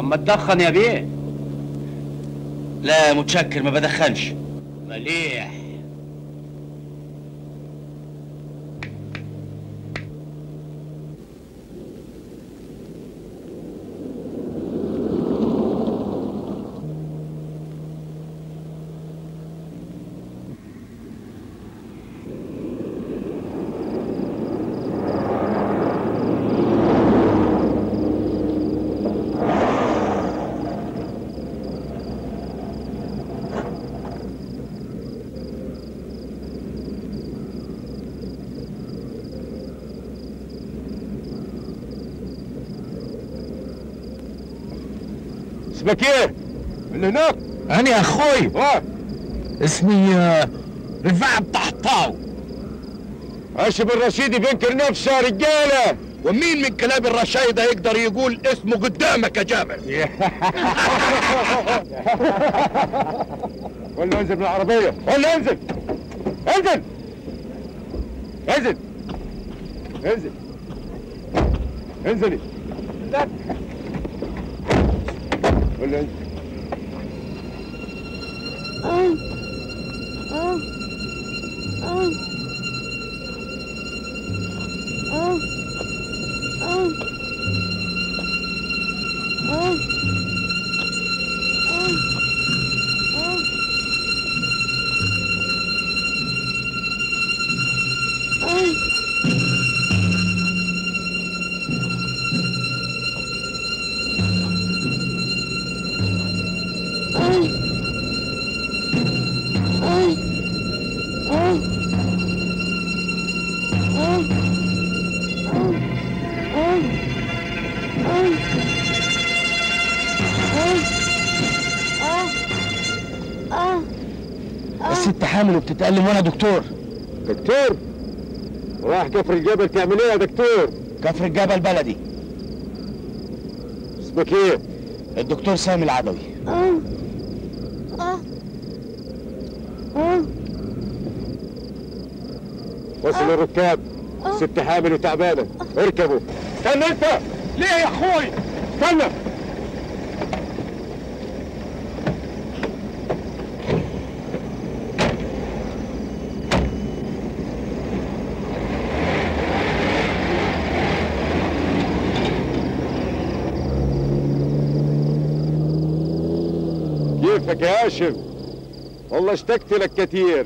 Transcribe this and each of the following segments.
اما تدخن يا بيه لا متشكر ما بدخنش مليح اسمك ايه؟ من هناك؟ انا يا اخوي اه اسمي آه، رفاعة الطحطاو هاشم الرشيدي بينكر نفسه يا رجاله ومين من كلاب الرشايدة يقدر يقول اسمه قدامك يا جابر قول له انزل من العربيه قول له انزل انزل انزل انزل انزلي قول له انزل الست حامل وبتتألم وانا دكتور دكتور رايح كفر الجبل تعمل ايه يا دكتور كفر الجبل بلدي اسمك ايه الدكتور سامي العدوي وصل الركاب ست حامل وتعبانه اركبوا استنى انت ليه يا اخوي استنى كيفك يا هاشم والله اشتقت لك كتير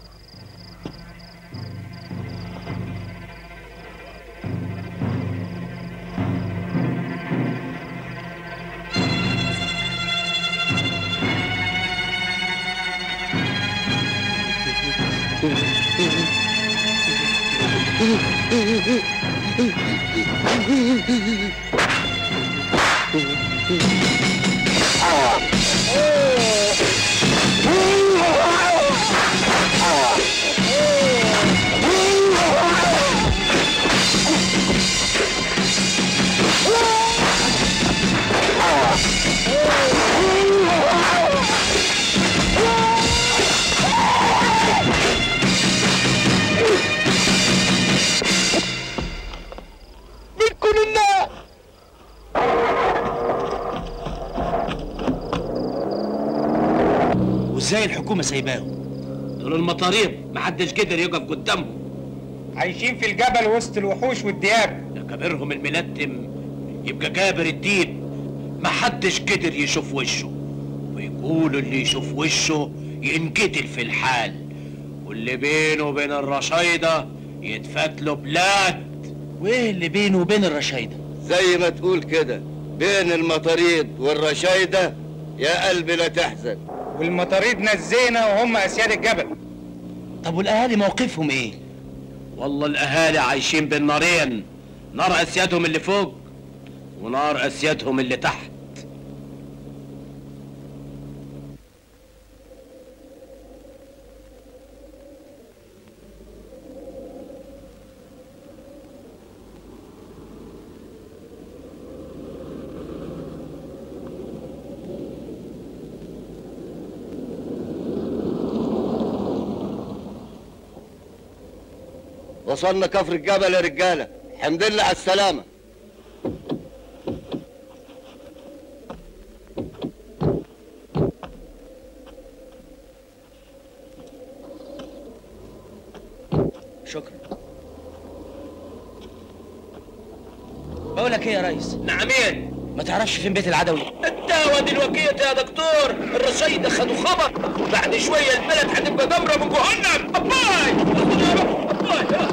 وازاي الحكومة سايباهم دول المطاريد محدش قدر يقف قدامهم عايشين في الجبل وسط الوحوش والدياب ده كبيرهم الملتم يبقى جابر الدين محدش قدر يشوف وشه ويقولوا اللي يشوف وشه ينقتل في الحال واللي بينه وبين الرشايدة يتفات له بلاد وايه اللي بينه وبين الرشايدة زي ما تقول كده بين المطاريد والرشايدة يا قلبي لا تحزن والمطاريد نزينا وهم اسياد الجبل طب والاهالي موقفهم ايه والله الاهالي عايشين بين نارين نار اسيادهم اللي فوق ونار اسيادهم اللي تحت وصلنا كفر الجبل يا رجالة الحمد لله على السلامة بقول لك ايه يا ريس نعمين ما تعرفش فين بيت العدوي الدعوة دلوقتي يا دكتور الرشايدة خدوا خبر بعد شوية البلد هتبقى جمرة من جهنم أباي أباي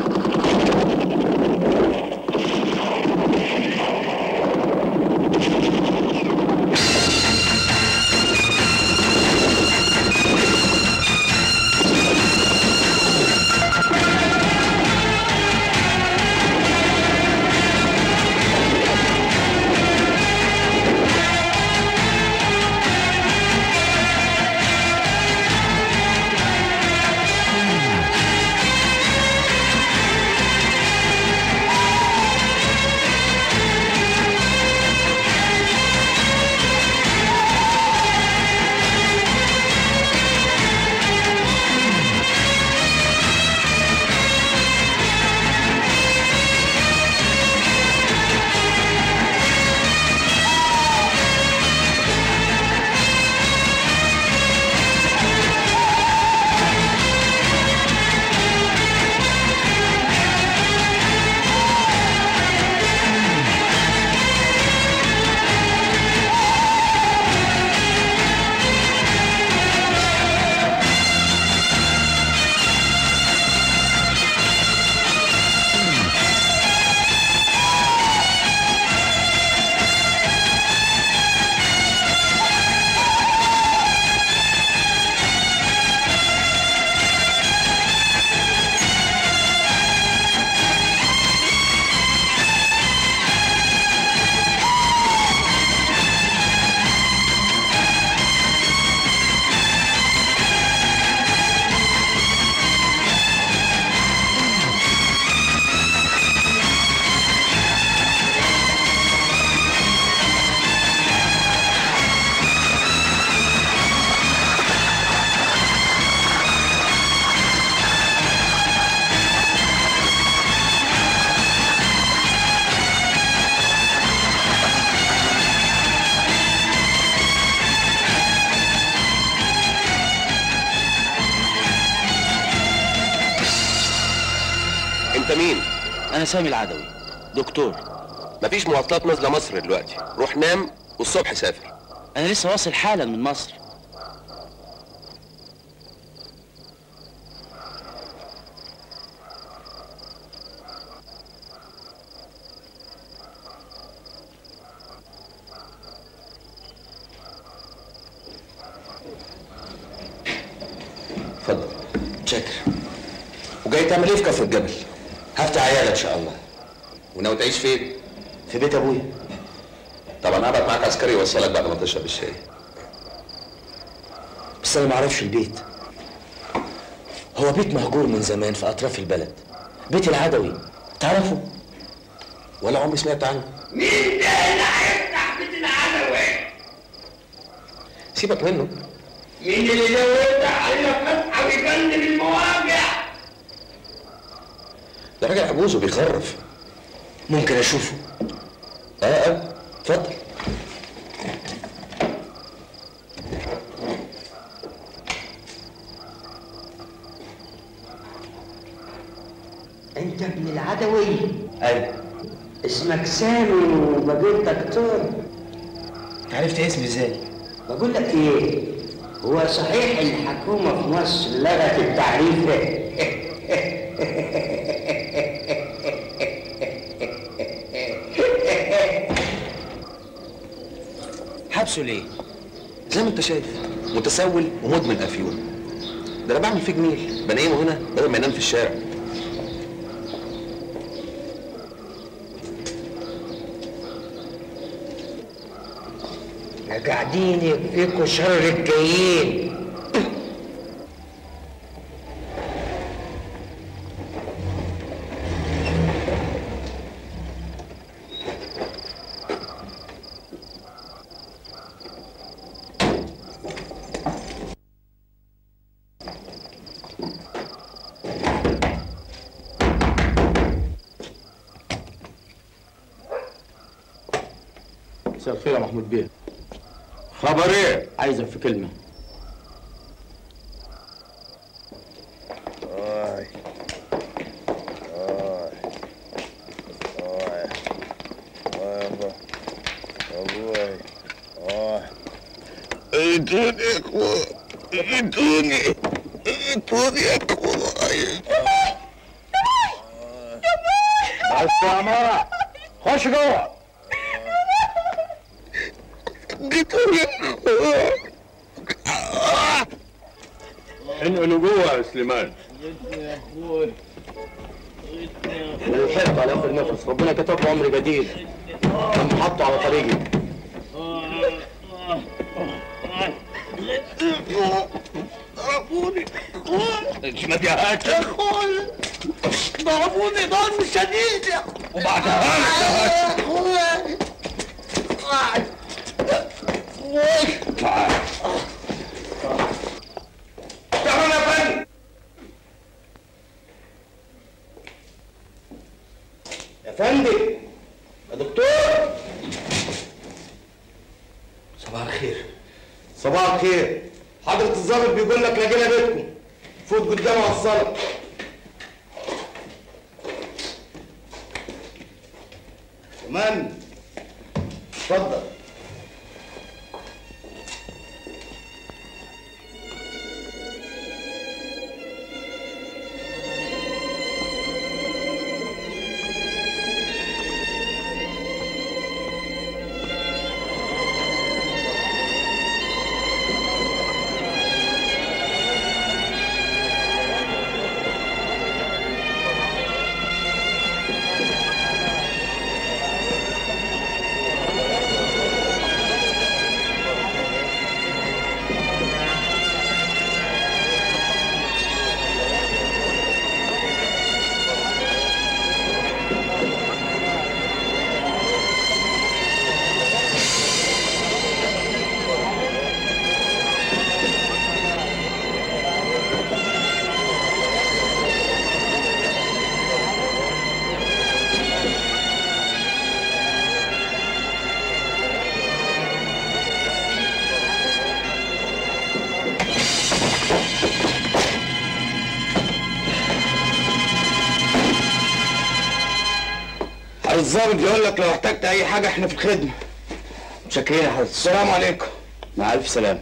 انت مين انا سامي العدوي دكتور مفيش مواصلات نازله مصر دلوقتي روح نام والصبح سافر انا لسه واصل حالا من مصر اتفضل شكر وجاي تعمل ايه في كفر الجبل هفتح عيادة إن شاء الله وناوي تعيش فين في بيت أبويا طبعا هبعت معاك عسكري يوصلك بعد ما تشرب الشاي بس أنا معرفش البيت هو بيت مهجور من زمان في أطراف البلد بيت العدوي تعرفه؟ ولا عمري سمعت عنه مين ده اللي هيفتح بيت العدوي؟ سيبك منه مين اللي زودت علينا فتحة ويجنن المواجع؟ ده راجل عجوز وبيخرف ممكن أشوفه اه اه اتفضل انت ابن العدوي أيوة اسمك سامي وبقيت دكتور عرفت اسمي إزاي؟ بقول لك ايه هو صحيح الحكومة في مصر لغت التعريف ده حبسه ليه زي ما انت شايف متسول ومدمن افيون ده انا بعمل فيه جميل بنيمه هنا بدل ما ينام في الشارع قاعدين يكفيكوا شر الجايين مساء الخير يا محمود بيه خبر ايه عايزك في كلمه ايدوني يا اخويا ايدوني ايدوني يا اخويا بس يا عمارة خش جوه ايدوني يا اخويا انقلوا جوه يا سليمان الحق على اخر نفس ربنا كتب له عمر جديد كان حطه على طريقي ضربوني ما فيهاش يا اخويا ضربوني ضرب شديد يا وبعدها يا اخويا تعال تعالوا يا فندم يا فندم يا دكتور صباح الخير صباح الخير حضرة الظابط بيقول لك لاقينا بيتكم فوت قدام وصلك كمان اتفضل الظابط بيقول لك لو احتجت اي حاجه احنا في الخدمه متشكرين يا حضرتك السلام عليكم مع الف سلامه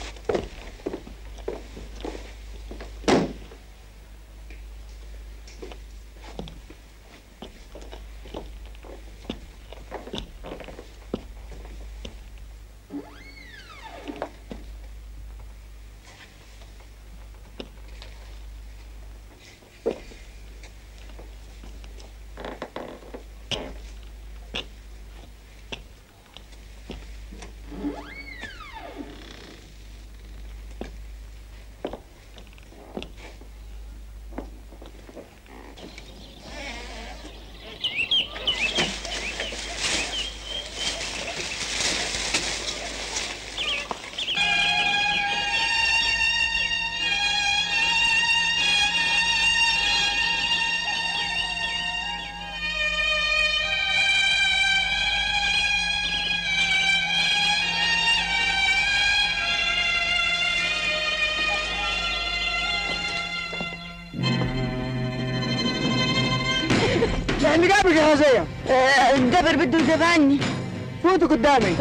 اللي جابك يا غزية الجبر بده يزبعني فوتوا قدامي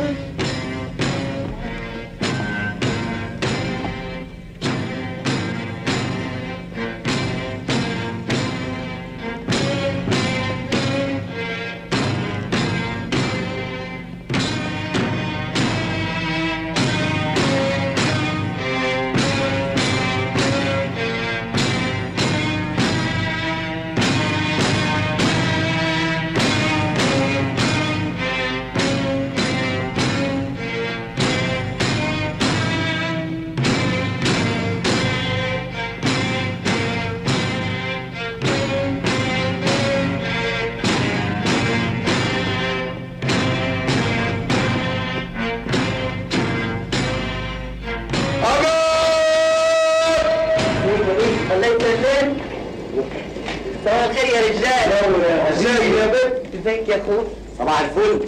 الله يسلمك صباح الخير يا رجال ازيك يا بنت ازيك يا اخوي صباح الفل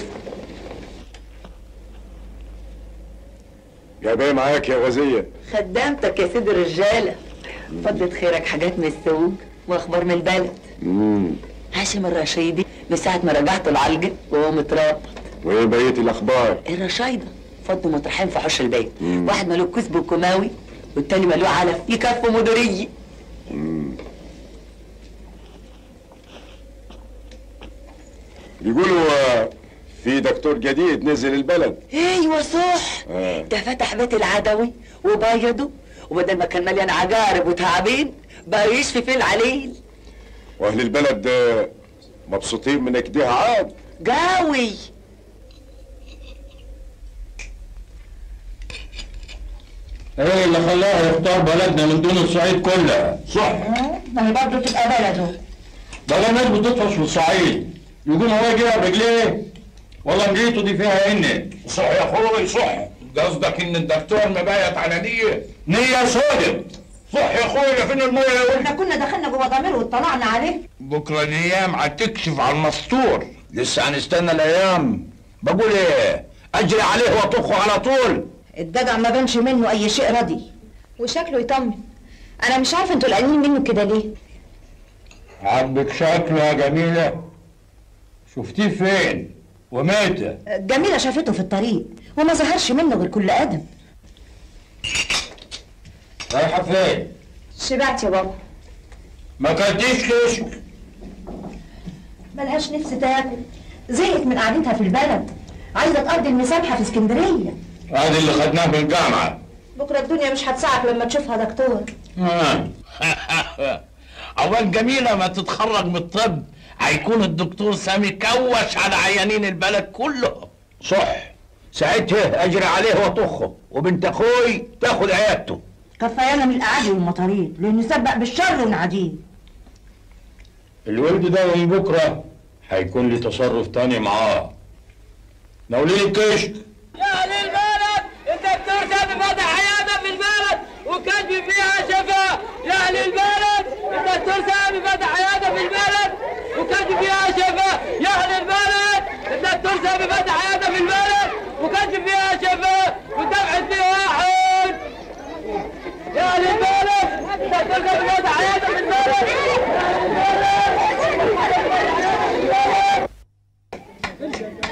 جايباه معاك يا غزية خدامتك يا سيد الرجاله فضلت خيرك حاجات من السوق واخبار من البلد امم هاشم الرشيدي من ساعه ما رجعت العلقه وهو متربط وايه بقية الاخبار الرشايده فضوا مطرحين في حوش البيت واحد مالوه كسب وكماوي والتاني مالوه علف يكفوا مديريه بيقولوا آه، في دكتور جديد نزل البلد ايوه صح آه. ده فتح بيت العدوي وبيضه وبدل ما كان مليان عجارب وتعابين بقى يشفي في العليل واهل البلد آه، مبسوطين من كده عاد قوي ايه اللي خلاه يختار بلدنا من دون الصعيد كلها صح ما هي برضه تبقى بلده ده ناس بتطفش في الصعيد يقول هو يجيها برجليه والله نجيته دي فيها ان صح يا اخوي صح قصدك ان الدكتور مبايت على نية نية سودة صح يا اخويا فين المية يا ولد احنا كنا دخلنا جوه ضمير واطلعنا عليه بكرة الايام هتكشف على المستور لسه هنستنى الايام بقول ايه اجري عليه واطخه على طول الدجع ما بانش منه اي شيء ردي وشكله يطمن انا مش عارفه انتوا قلقانين منه كده ليه عاجبك شكله يا جميلة شفتيه فين ومتى جميلة شافته في الطريق وما ظهرش منه غير كل ادب رايحة فين شبعت يا بابا ما كنتيش ليش ملهاش نفس تاكل زهقت من قعدتها في البلد عايزه تقضي المسامحه في اسكندريه هذه اللي خدناه من الجامعة بكره الدنيا مش هتساعك لما تشوفها دكتور عقبال جميلة ما تتخرج من الطب هيكون الدكتور سامي كوش على عيانين البلد كله صح ساعتها اجري عليه واطخه وبنت اخوي تاخد عيادته كفايانا من الاعادي والمطاريد لانه سبق بالشر ونعديه الولد ده من بكرة هيكون لي تصرف تاني معاه ناولين الكشك يا اهل البلد الدكتور سامي فتح عياده في البلد وكاتب فيها شفاء يا اهل البلد الدكتور سامي فتح عياده في البلد وكاتب فيها شفاء يا اهل البلد الدكتور سامي فتح عياده في البلد وكاتب فيها شفاء ودفعت فيه واحد يا اهل البلد الدكتور سامي فتح عياده في البلد يا أهل البلد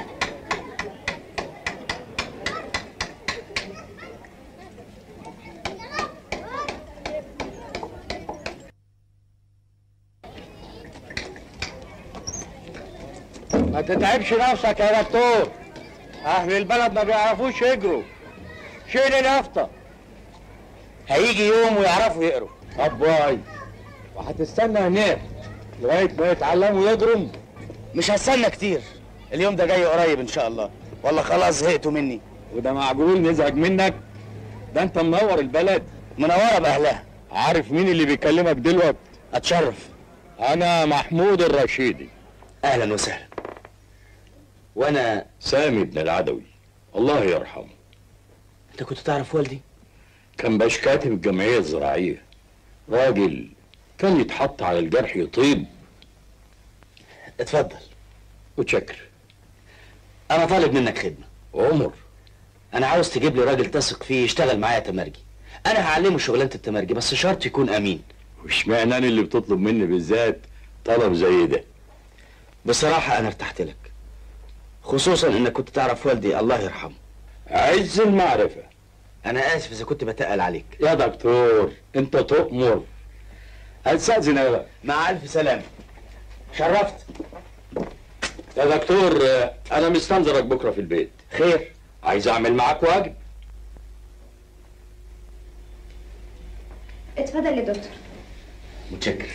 ما تتعبش نفسك يا دكتور اهل البلد ما بيعرفوش يجروا شيل اليافطه هيجي يوم ويعرفوا يقروا طب واي وهتستنى هناك لغايه ما يتعلموا يجروا مش هستنى كتير اليوم ده جاي قريب ان شاء الله والله خلاص زهقتوا مني وده معقول نزعج منك ده انت منور البلد منوره باهلها عارف مين اللي بيكلمك دلوقتي اتشرف انا محمود الرشيدي اهلا وسهلا وانا سامي بن العدوي الله يرحمه انت كنت تعرف والدي كان باش كاتب الجمعية الزراعية راجل كان يتحط على الجرح يطيب اتفضل وتشكر انا طالب منك خدمه عمر انا عاوز تجيب لي راجل تثق فيه يشتغل معايا تمرجي انا هعلمه شغلانه التمرجي بس شرط يكون امين واشمعنى انا اللي بتطلب مني بالذات طلب زي ده بصراحه انا ارتحت لك خصوصا انك كنت تعرف والدي الله يرحمه عز المعرفة انا اسف اذا كنت بتقل عليك يا دكتور انت تؤمر استاذن يا مع الف سلامه شرفت يا دكتور آه، انا مستنظرك بكره في البيت خير عايز اعمل معاك واجب اتفضل يا دكتور متشكر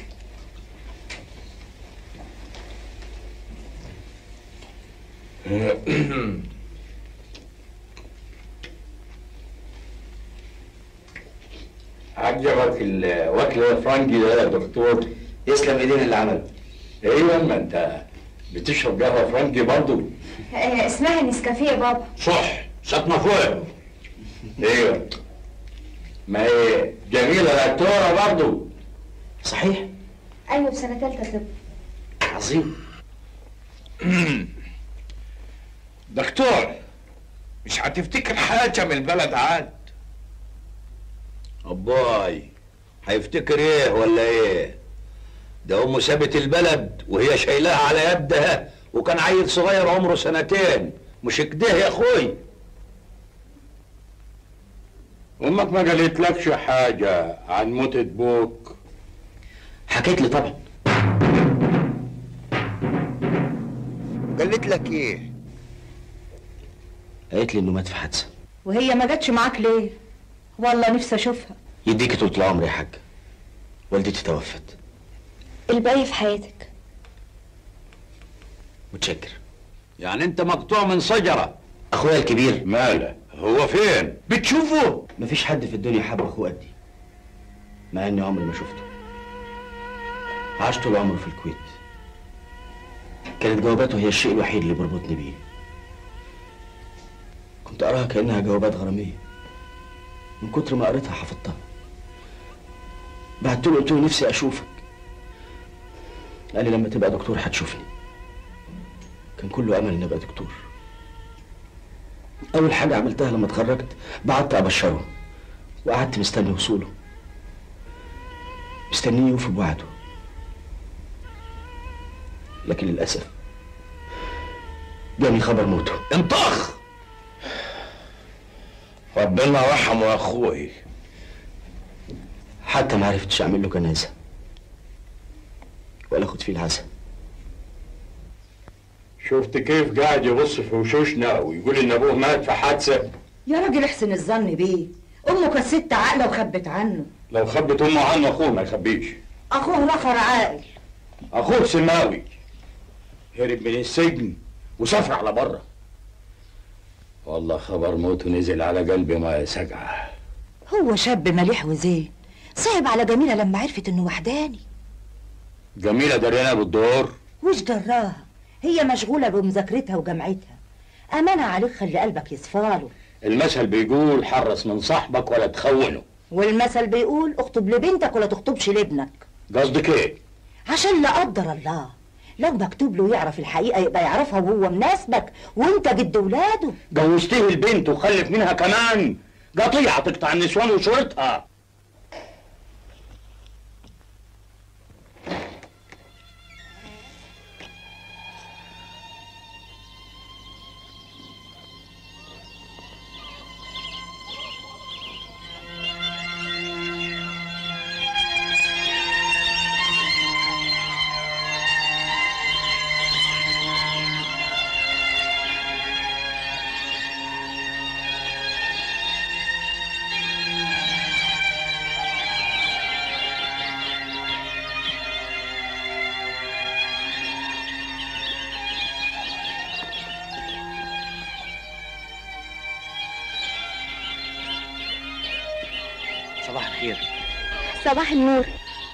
عجبك الوكل الفرنجي ده يا دكتور يسلم ايدين اللي عمله ايوه ما انت بتشرب قهوه فرنجي برضه آه اسمها نسكافيه يا بابا صح ساكنه فوق ايوه ما هي جميله دكتوره برضه صحيح ايوه في سنه ثالثه طب عظيم دكتور مش هتفتكر حاجة من البلد عاد اباي هيفتكر ايه ولا ايه ده امه سابت البلد وهي شايلاها على يدها وكان عيل صغير عمره سنتين مش كده يا اخوي امك ما قالتلكش حاجه عن موتة بوك حكيت لي طبعا قالت لك ايه قالت لي انه مات في حادثه وهي ما جاتش معاك ليه والله نفسي اشوفها يديكي طول العمر يا حاج والدتي توفت الباقي في حياتك متشكر يعني انت مقطوع من شجره اخويا الكبير ماله هو فين بتشوفه مفيش حد في الدنيا حب اخوه قدي مع اني عمري ما شفته عاش طول عمره في الكويت كانت جواباته هي الشيء الوحيد اللي بيربطني بيه كنت اراها كانها جوابات غراميه من كتر ما قريتها حفظتها بعت له قلت له نفسي اشوفك قال لي لما تبقى دكتور هتشوفني كان كله امل اني ابقى دكتور اول حاجه عملتها لما اتخرجت بعت ابشره وقعدت مستني وصوله مستنيه يوفي بوعده لكن للاسف جاني خبر موته انطخ ربنا رحمه يا اخوي حتى ما عرفتش اعمل له جنازه ولا اخد فيه العزاء شفت كيف قاعد يبص في وشوشنا ويقول ان ابوه مات في حادثه يا راجل احسن الظن بيه امه كانت ست عاقله وخبت عنه لو خبت امه عنه اخوه ما يخبيش اخوه رخر عاقل اخوه سماوي هرب من السجن وسافر على بره والله خبر موته نزل على قلبي ما سجعه هو شاب مليح وزين صعب على جميلة لما عرفت انه وحداني جميله دريانه بالدور وش دراها هي مشغولة بمذاكرتها وجامعتها أمانة عليك خلي قلبك يصفاله المثل بيقول حرص من صاحبك ولا تخونه والمثل بيقول اخطب لبنتك ولا تخطبش لابنك قصدك ايه عشان لا قدر الله لو مكتوب له يعرف الحقيقة يبقى يعرفها وهو مناسبك وانت جد ولاده جوزتيه البنت وخلف منها كمان قطيعة تقطع النسوان وشورتها صباح الخير صباح النور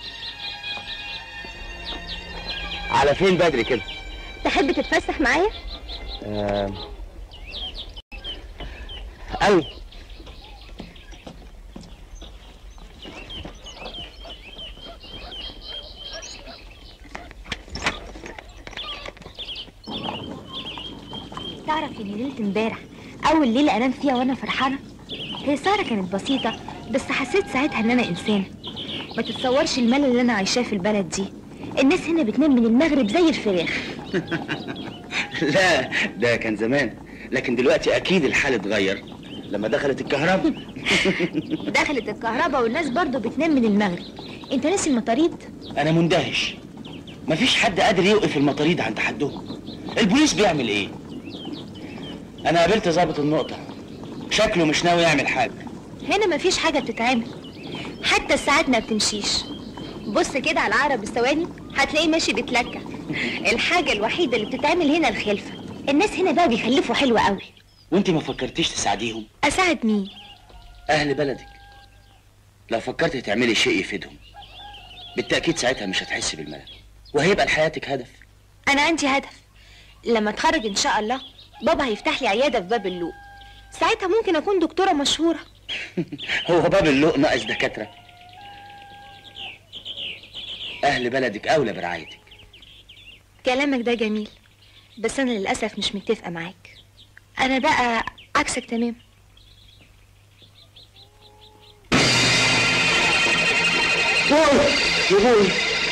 على فين بدري كده تحب تتفسح معايا آه... قوي تعرف ان ليله امبارح اول ليله انام فيها وانا فرحانه هي سهره كانت بسيطه بس حسيت ساعتها ان انا انسانه ما تتصورش الملل اللي انا عايشاه في البلد دي الناس هنا بتنام من المغرب زي الفراخ لا ده كان زمان لكن دلوقتي اكيد الحال اتغير لما دخلت الكهرباء دخلت الكهرباء والناس برضو بتنام من المغرب انت ناسي المطاريد انا مندهش مفيش حد قادر يوقف المطاريد عند حدهم البوليس بيعمل ايه انا قابلت ضابط النقطه شكله مش ناوي يعمل حاجه هنا مفيش حاجه بتتعمل حتى الساعات ما بتمشيش بص كده على عقرب الثواني هتلاقيه ماشي بيتلكع الحاجه الوحيده اللي بتتعمل هنا الخلفه الناس هنا بقى بيخلفوا حلو قوي وانت ما فكرتيش تساعديهم اساعد مين اهل بلدك لو فكرت تعملي شيء يفيدهم بالتاكيد ساعتها مش هتحسي بالملل وهيبقى لحياتك هدف انا عندي هدف لما اتخرج ان شاء الله بابا هيفتح لي عياده في باب اللوق ساعتها ممكن اكون دكتوره مشهوره هو باب اللوق ناقص دكاتره اهل بلدك اولى برعايتك كلامك ده جميل بس انا للاسف مش متفقه معاك انا بقى عكسك تمام يا ابوي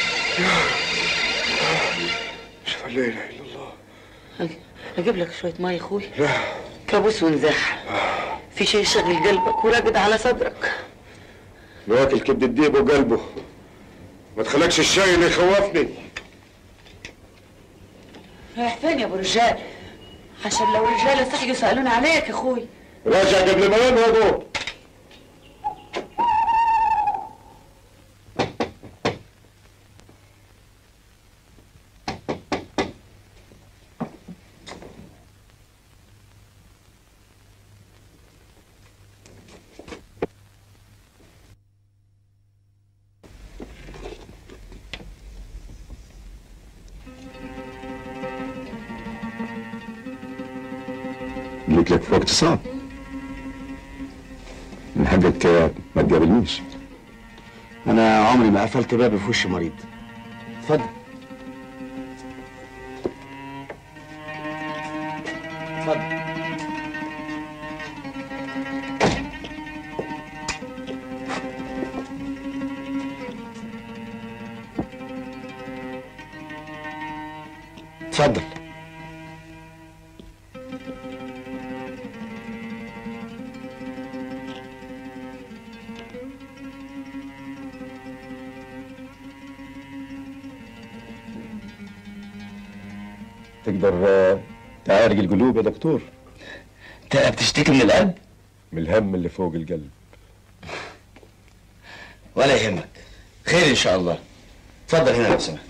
اشهد ان لا اله الا الله اجيب لك شويه ميه يا اخوي لا كابوس ونزاح في شيء شغل قلبك وراقد على صدرك واكل كبد الديب وقلبه ما تخلكش الشاي اللي يخوفني رايح فين يا ابو رجال عشان لو رجاله صحيوا يسالون عليك يا اخوي راجع قبل ما ينهضوا جيت لك في وقت صعب من حقك ما تقابلنيش انا عمري ما قفلت بابي في وش مريض اتفضل اتفضل اتفضل تقدر آه، تعالج القلوب يا دكتور انت بتشتكي من القلب من الهم اللي فوق القلب ولا يهمك خير ان شاء الله اتفضل هنا لو سمحت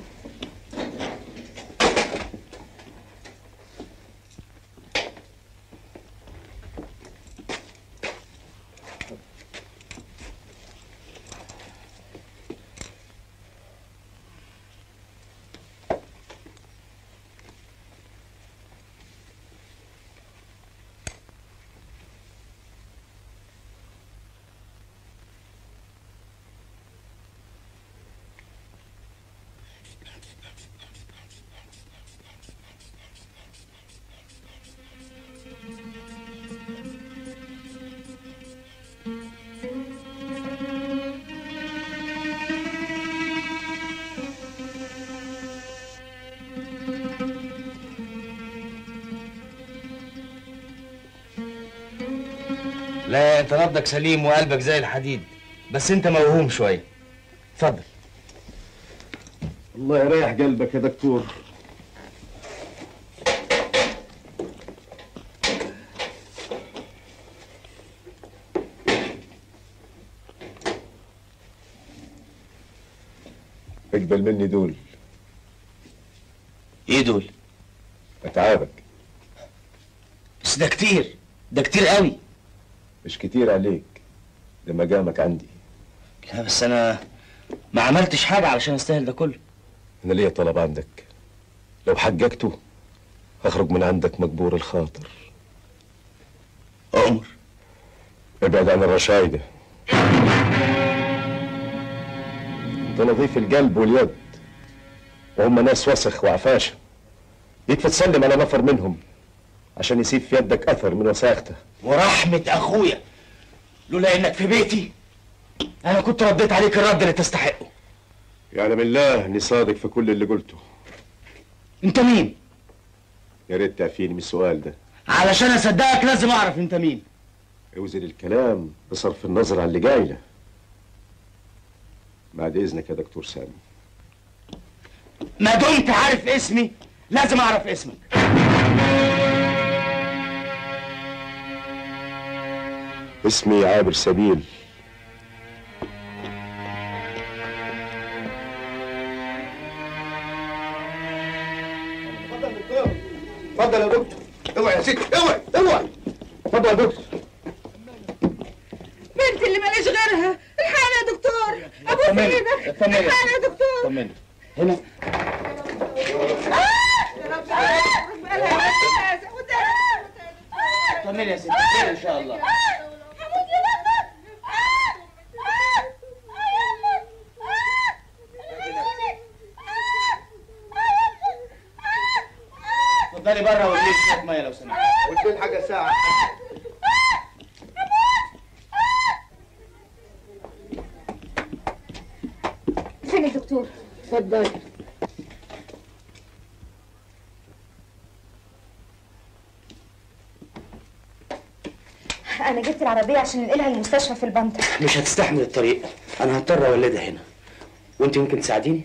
لا انت نبضك سليم وقلبك زي الحديد بس انت موهوم شويه اتفضل الله يريح قلبك يا دكتور اقبل مني دول ايه دول اتعابك بس ده كتير ده كتير قوي مش كتير عليك ده مقامك عندي لا بس انا ما عملتش حاجه علشان استاهل ده كله انا ليا طلب عندك لو حققته هخرج من عندك مجبور الخاطر أؤمر ابعد عن الرشايدة انت نظيف القلب واليد وهم ناس وسخ وعفاشة يكفي تسلم على نفر منهم عشان يسيب في يدك اثر من وساخته ورحمه اخويا لولا انك في بيتي انا كنت رديت عليك الرد اللي تستحقه يعلم بالله اني صادق في كل اللي قلته انت مين يا ريت تعفيني من السؤال ده علشان اصدقك لازم اعرف انت مين اوزن الكلام بصرف النظر عن اللي قايله بعد اذنك يا دكتور سامي ما دمت عارف اسمي لازم اعرف اسمك اسمي عابر سبيل اتفضل يا دكتور اوعى يا ستي اوعى اوعى اتفضل يا دكتور بنتي اللي ماليش غيرها الحقني يا دكتور ابوس اطمني، ايدك اطمني. الحقني يا دكتور طمني هنا طمني يا ستي خير ان شاء الله اتفضلي بره واديني شويه ميه لو سمحت قلت لي حاجه ساعه فين الدكتور؟ اتفضل انا جبت العربيه عشان ننقلها المستشفى في البندر مش هتستحمل الطريق انا هضطر اولدها هنا وانت ممكن تساعديني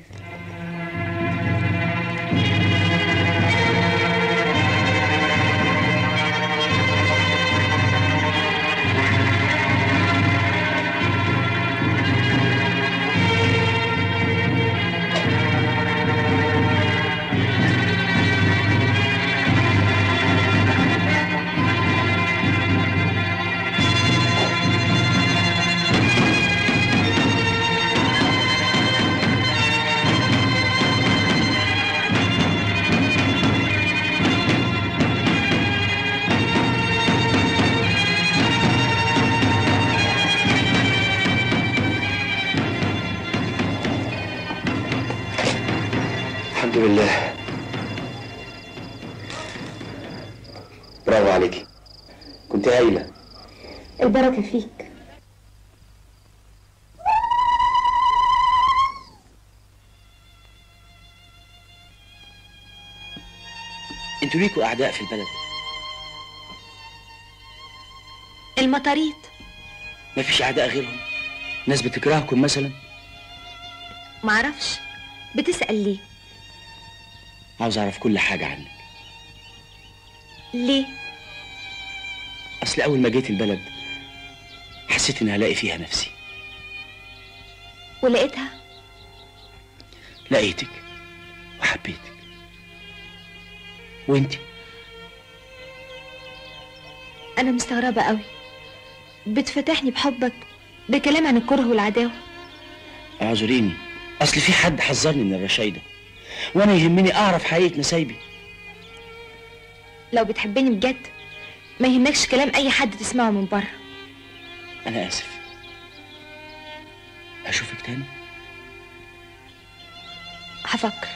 الحمد لله برافو عليكي كنت هايله البركه فيك انتوا ليكوا اعداء في البلد المطاريد مفيش اعداء غيرهم ناس بتكرهكم مثلا معرفش بتسأل ليه عاوز اعرف كل حاجه عنك ليه اصل اول ما جيت البلد حسيت اني هلاقي فيها نفسي ولقيتها لقيتك وحبيتك وانتي انا مستغربه قوي بتفتحني بحبك بكلام عن الكره والعداوه اعذريني اصل في حد حذرني من الرشايده وانا يهمني اعرف حقيقه نسايبي لو بتحبني بجد ما يهمكش كلام اي حد تسمعه من بره انا اسف اشوفك تاني هفكر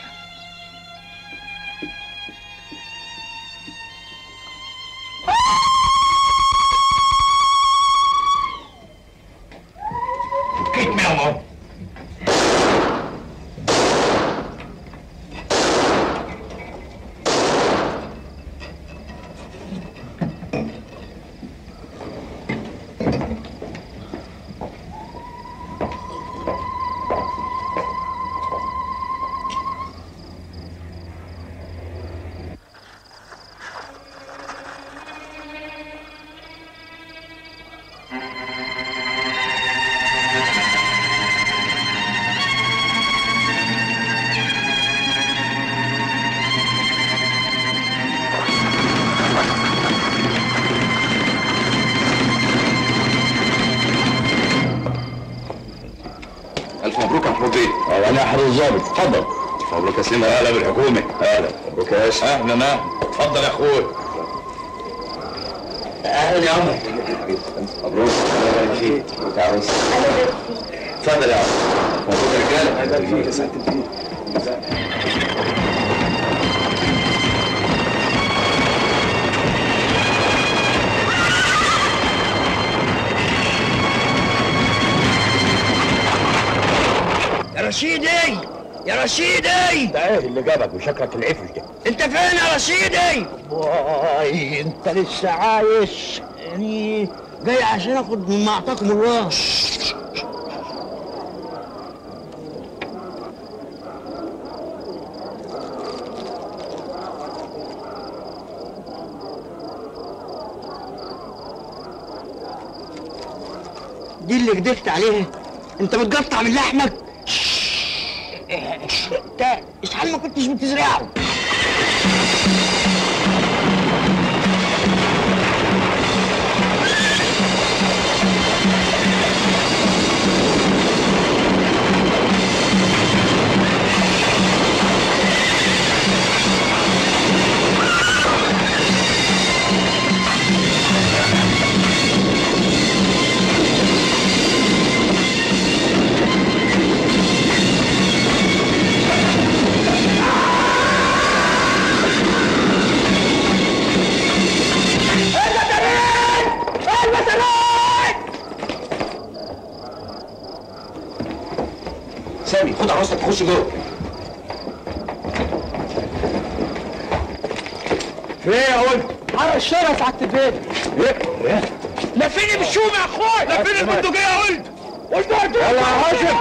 كلمة يا عمر الف مبروك يا محمود بيه انا احد الظابط اتفضل مبروك يا سليم اهلا بالحكومه اهلا مبروك يا باشا اهلا اهلا اتفضل يا اخويا اهلا يا عمر مبروك الله يبارك فيك مبروك يا عروس اتفضل يا عم مبروك يا رجاله الله يبارك فيك يا سعاده الدين يا رشيدي يا رشيدي ده ايه اللي جابك وشكلك العفش ده انت فين يا رشيدي واي انت لسه عايش يعني جاي عشان اخد من معطاكم الراس دي اللي كدبت عليها انت بتقطع من لحمك انت اشحال ما كنتش بتزرعه سامي خد عروستك خش جوه في ايه يا ولد؟ على الشارع ساعة البيت ايه ايه لفيني بالشوم يا اخويا لفيني البندقيه قلت قلت قلت يلا يا هاشم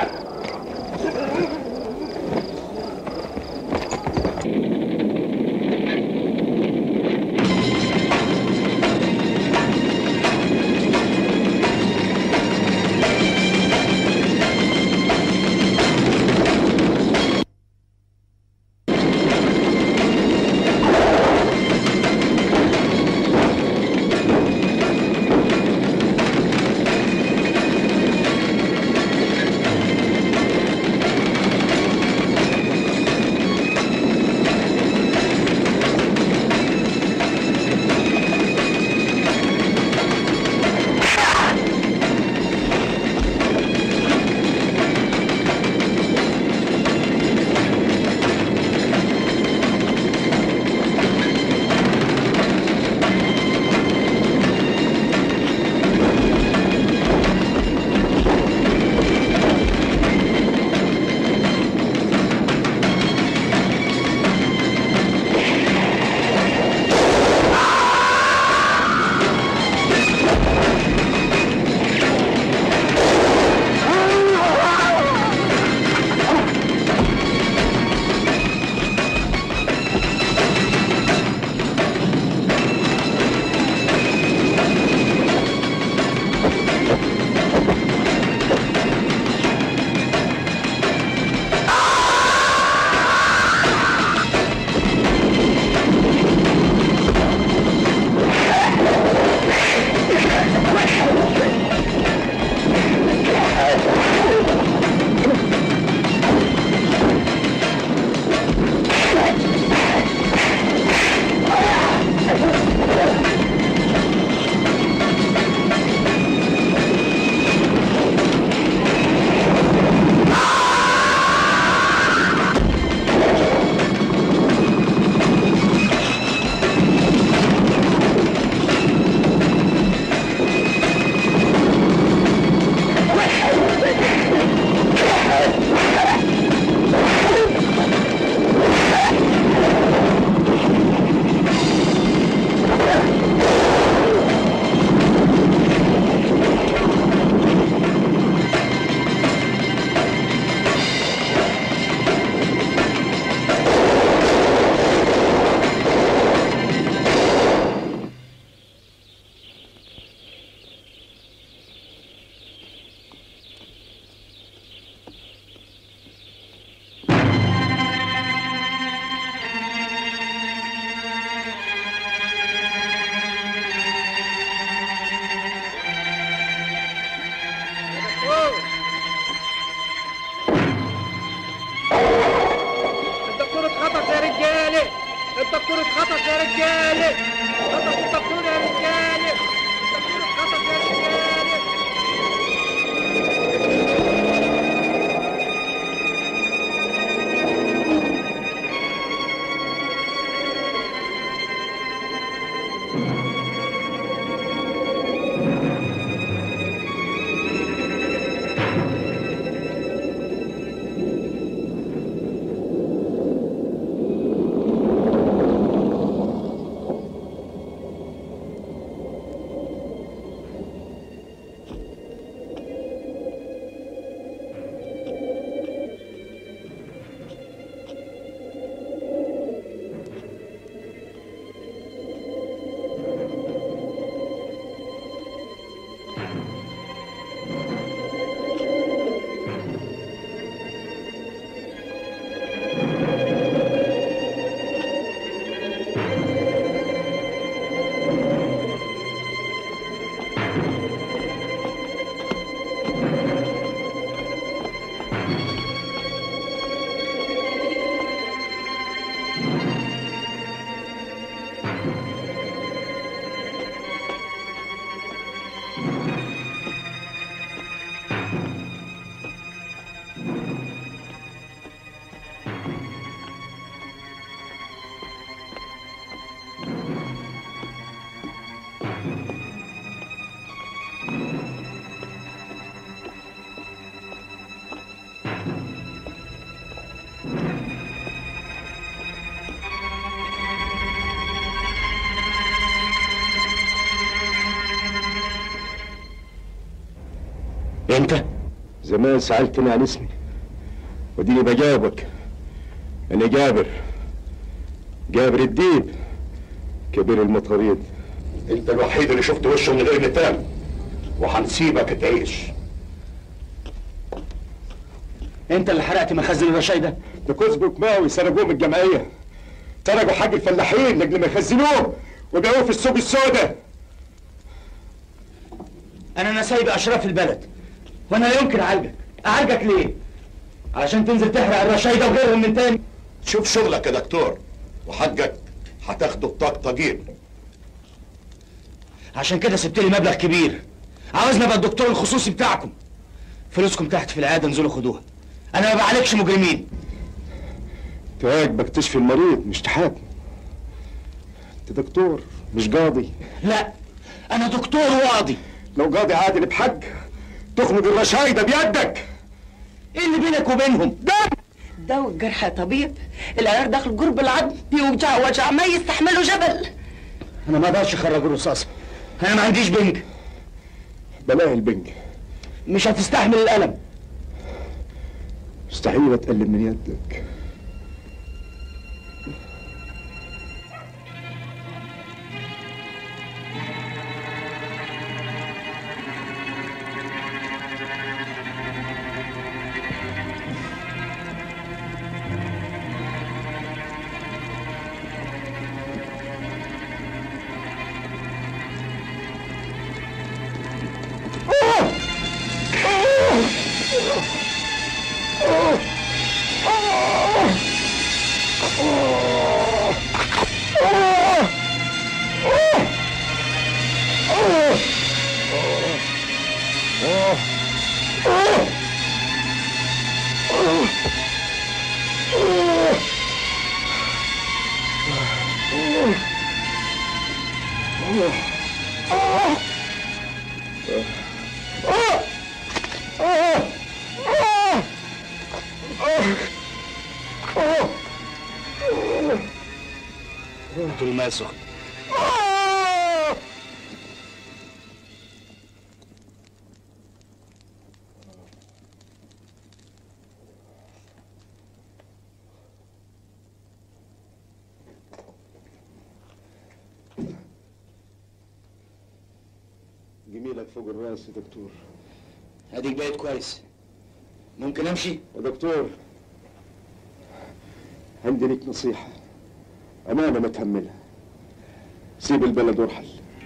الدكتور اتخطف يا رجاله الدكتور اتخطف يا رجاله خطف الدكتور يا رجاله الدكتور اتخطف يا رجاله انت زمان سألتني عن اسمي وديني بجاوبك انا جابر جابر الديب كبير المطاريد انت الوحيد اللي شفت وشه من غير نتام وهنسيبك تعيش انت اللي حرقت مخازن الرشاي ده ده كذب وكماوي سرقوه من الجمعيه سرقوا حق الفلاحين لاجل ما يخزنوه وبيعوه في السوق السوداء انا انا سايب اشراف البلد وانا لا يمكن اعالجك اعالجك ليه علشان تنزل تحرق الرشاي ده وغيرهم من تاني شوف شغلك يا دكتور وحقك هتاخده بطقطقين عشان كده سبت لي مبلغ كبير عاوزني ابقى الدكتور الخصوصي بتاعكم فلوسكم تحت في العياده انزلوا خدوها انا ما بعالجش مجرمين انت واجبك تشفي المريض مش تحاكم انت دكتور مش قاضي لا انا دكتور وقاضي لو قاضي عادل بحق تخرج الرشاي ده بيدك ايه اللي بينك وبينهم ده ده الجرح يا طبيب العيار داخل جرب العظم بيوجع وجع ما يستحمله جبل انا ما اقدرش اخرج الرصاصه انا ما عنديش بنج بلاقي البنج مش هتستحمل الالم مستحيل اتقلب من يدك طول ما سخن جميلك فوق الراس يا دكتور اديك بقيت كويس ممكن امشي يا دكتور عندي ليك نصيحة أمانة ما تهملها سيب البلد وارحل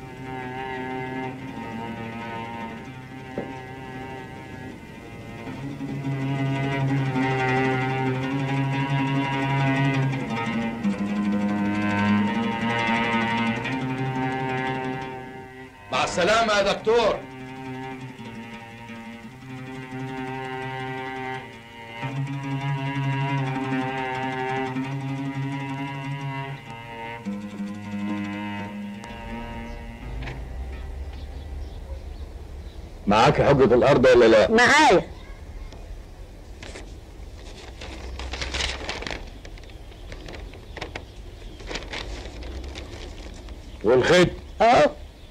مع السلامة يا دكتور معاك حجة الأرض ولا لا؟ معايا والخيط اهو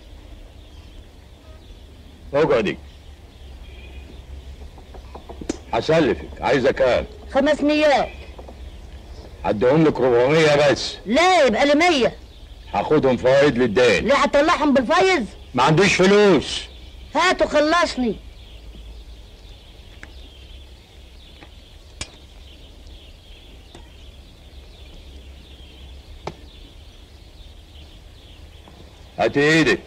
اقعدي هسلفك عايزة كام؟ خمس ميات هديهم لك 400 بس لا يبقى لي مية هاخدهم فوائد للدين ليه هتطلعهم بالفايز ما عنديش فلوس هاتوا خلصني هات ايدك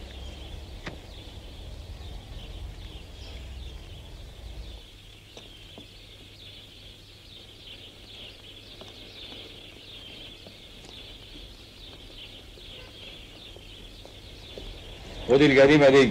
خد الجريمة دي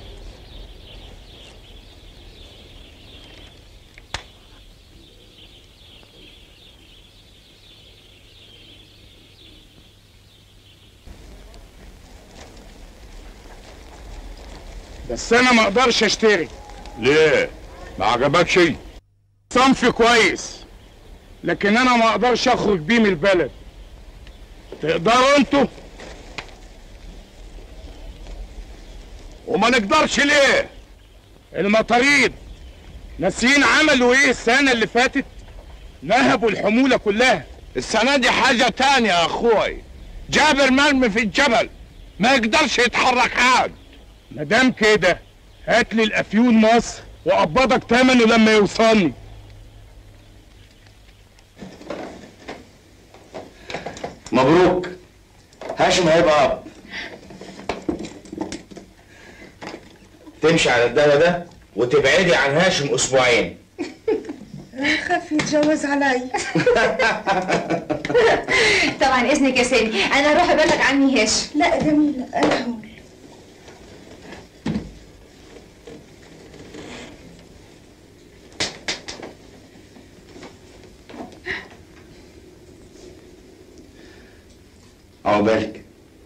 بس انا ما اقدرش اشتري ليه؟ ما عجبكش؟ صنف كويس لكن انا ما اقدرش اخرج بيه من البلد تقدروا انتوا وما نقدرش ليه؟ المطاريد ناسيين عملوا ايه السنة اللي فاتت نهبوا الحمولة كلها السنة دي حاجة تانية يا اخوي جابر مرمي في الجبل ما يقدرش يتحرك عاد مادام كده هات لي الافيون مصر واقبضك تمنه لما يوصلني مبروك هاشم هيبقى اب تمشي على الدواء ده وتبعدي عن هاشم اسبوعين خاف يتجوز علي طبعا اذنك يا سامي انا هروح ابلغ عني هاشم لا جميلة انا هقول عقبالك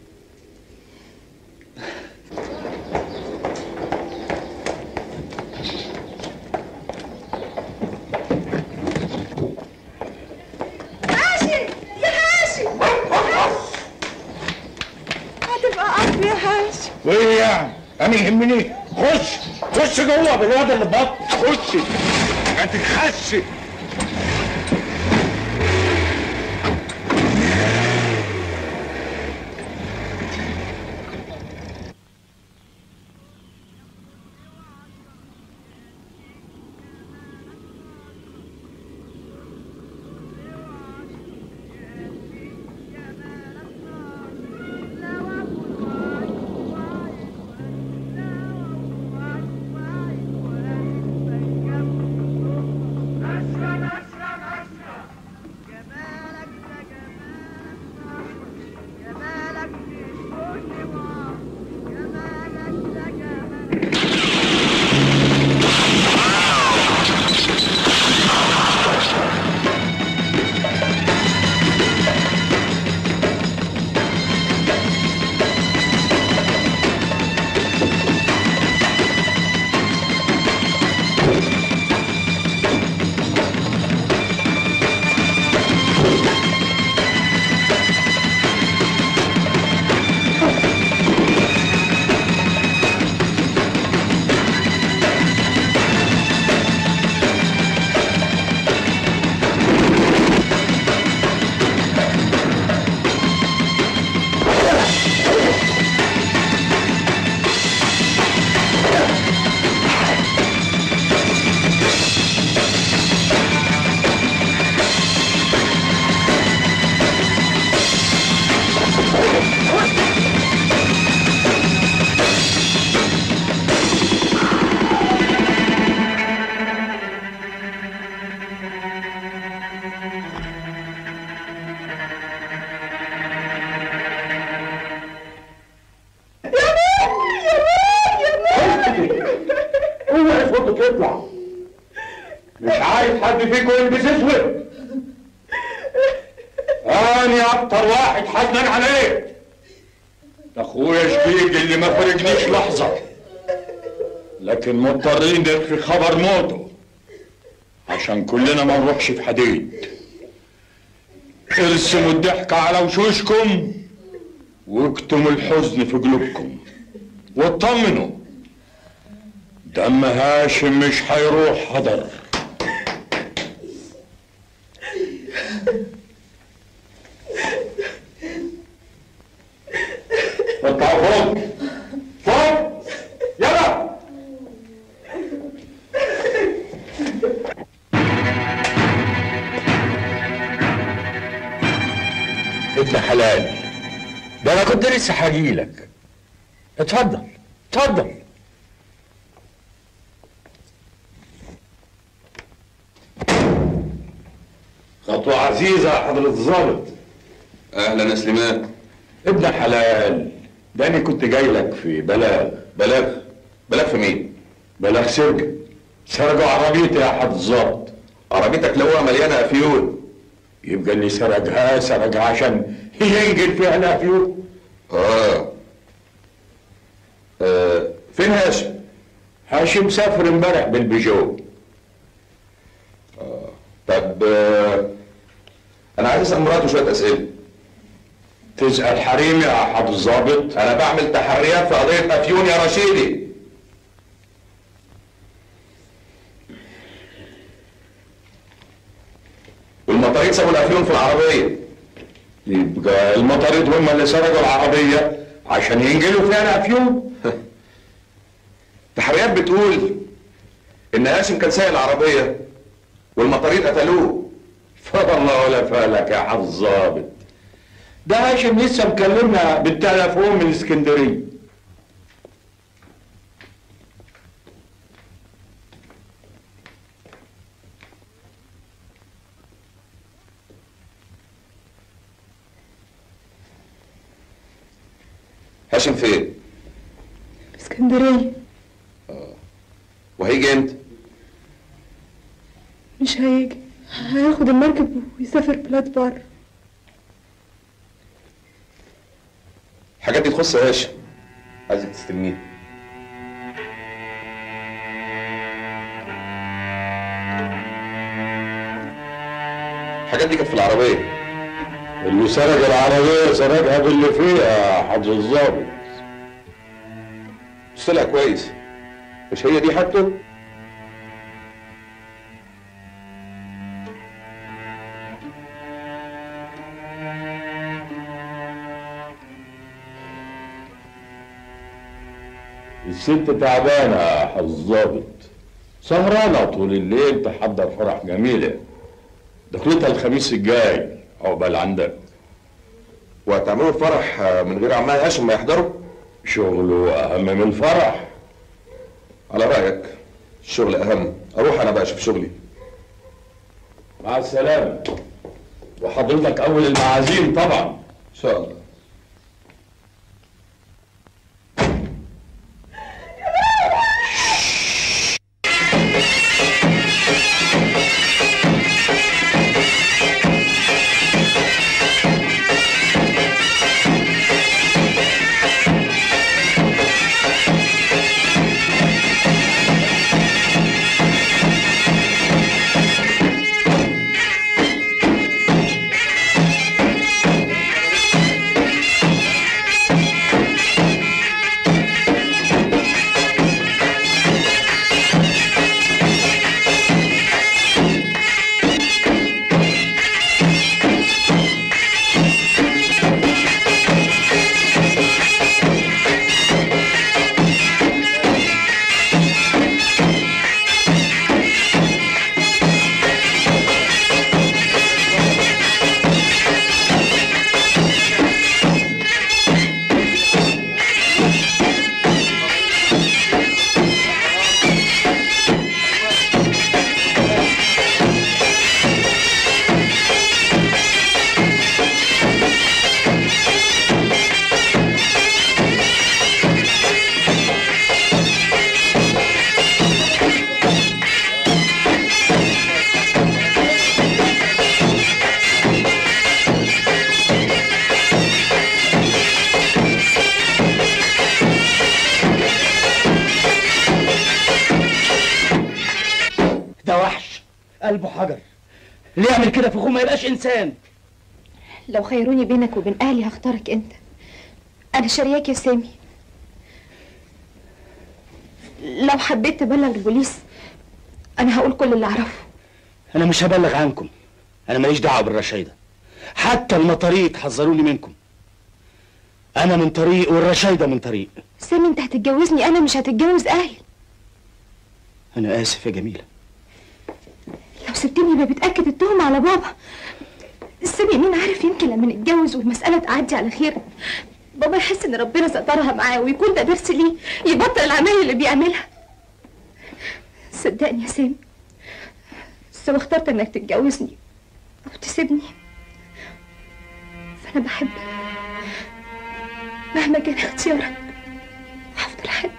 هاشم يا هاشم هتبقى اب يا هاشم وايه يعني انا يهمني خش خش جوه بالواد اللي بط خش هتتخش اوعى صوتك يطلع مش عايز حد فيكم يلبس اسود انا اكتر واحد حزنان عليه ده اخويا شبيك اللي ما فرقنيش لحظه لكن مضطرين نخفي خبر موته عشان كلنا ما نروحش في حديد ارسموا الضحك على وشوشكم واكتموا الحزن في قلوبكم واطمنوا دم هاشم مش هيروح هدر اطلعوا فوق فوق يلا ابن حلال ده انا كنت لسه هجيلك اتفضل اتفضل خطوة عزيزة يا حضرة الظابط اهلا يا سليمان ابن حلال ده انا كنت جاي لك في بلاغ بلاغ بلاغ في مين؟ بلاغ سرقة سرقوا عربيتي يا حضرة الظابط عربيتك لو مليانة افيون يبقى اللي سرقها سرقها عشان ينقل فيها الافيون اه آه، فين هاشم؟ هاشم سافر امبارح بالبيجو طب آه، انا عايز اسال مراته شويه اسئله تسأل حريم يا حضرة الظابط انا بعمل تحريات في قضيه افيون يا رشيدي المطاريد سابوا الافيون في العربيه يبقى المطاريد هم اللي سرقوا العربيه عشان ينقلوا فيها الافيون تحريات بتقول ان هاشم كان سايق العربيه والمطاريد قتلوه فالله ولا فالك يا حظ ظابط ده هاشم لسه مكلمنا بالتليفون من اسكندريه هاشم فين اسكندرية وهيجي امتى مش هيجي هياخد المركب ويسافر بلاد بره الحاجات دي تخص هاشم عايزك تستلميه الحاجات دي كانت في العربيه اللي سرق العربيه سرقها باللي فيها يا حظ الظابط طلع كويس مش هي دي حاجته الست تعبانه يا حظ الظابط سهرانه طول الليل تحضر فرح جميله دخلتها الخميس الجاي عقبال عندك وهتعملوا الفرح من غير عمها هاشم ما يحضروا شغله اهم من الفرح على رايك الشغل اهم اروح انا بقى اشوف شغلي مع السلامه وحضرتك اول المعازيم طبعا ان شاء الله ده وحش قلبه حجر اللي يعمل كده في اخوه ما يبقاش انسان لو خيروني بينك وبين اهلي هختارك انت انا شارياك يا سامي لو حبيت تبلغ البوليس انا هقول كل اللي اعرفه انا مش هبلغ عنكم انا ماليش دعوه بالرشايده حتى المطاريد حذروني منكم انا من طريق والرشايده من طريق سامي انت هتتجوزني انا مش هتتجوز اهلي انا اسف يا جميله لو سبتني يبقى بتاكد التهمه على بابا سامي مين عارف يمكن لما نتجوز والمساله تعدي على خير بابا يحس ان ربنا سترها معاه ويكون ده درس ليه يبطل العمايل اللي بيعملها صدقني يا سامي سواء اخترت انك تتجوزني او تسيبني فانا بحبك مهما كان اختيارك هفضل احبك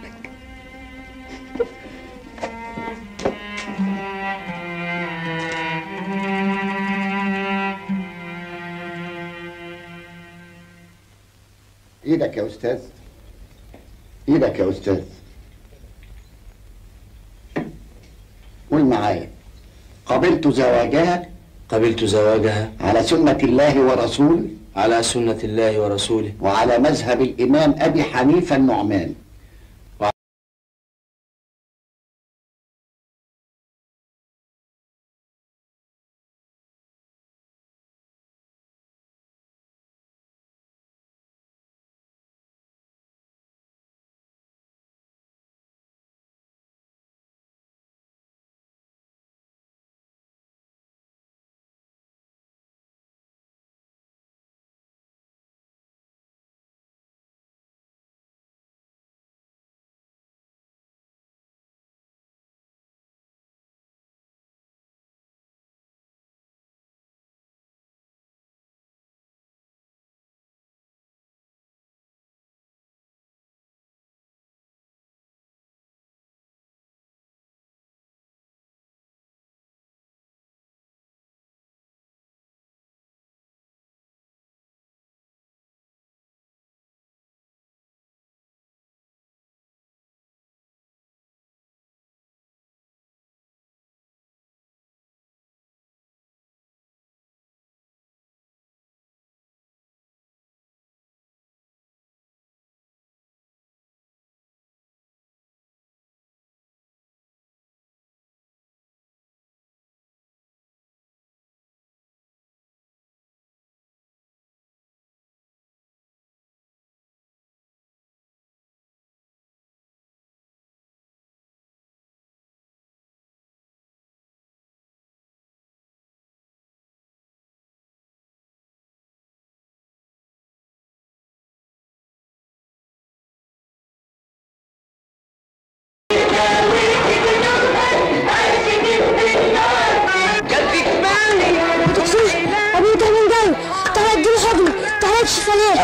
ايدك يا استاذ ايدك يا استاذ قول معايا قبلت زواجها قبلت زواجها على سنة الله ورسوله على سنة الله ورسوله وعلى مذهب الإمام أبي حنيفة النعمان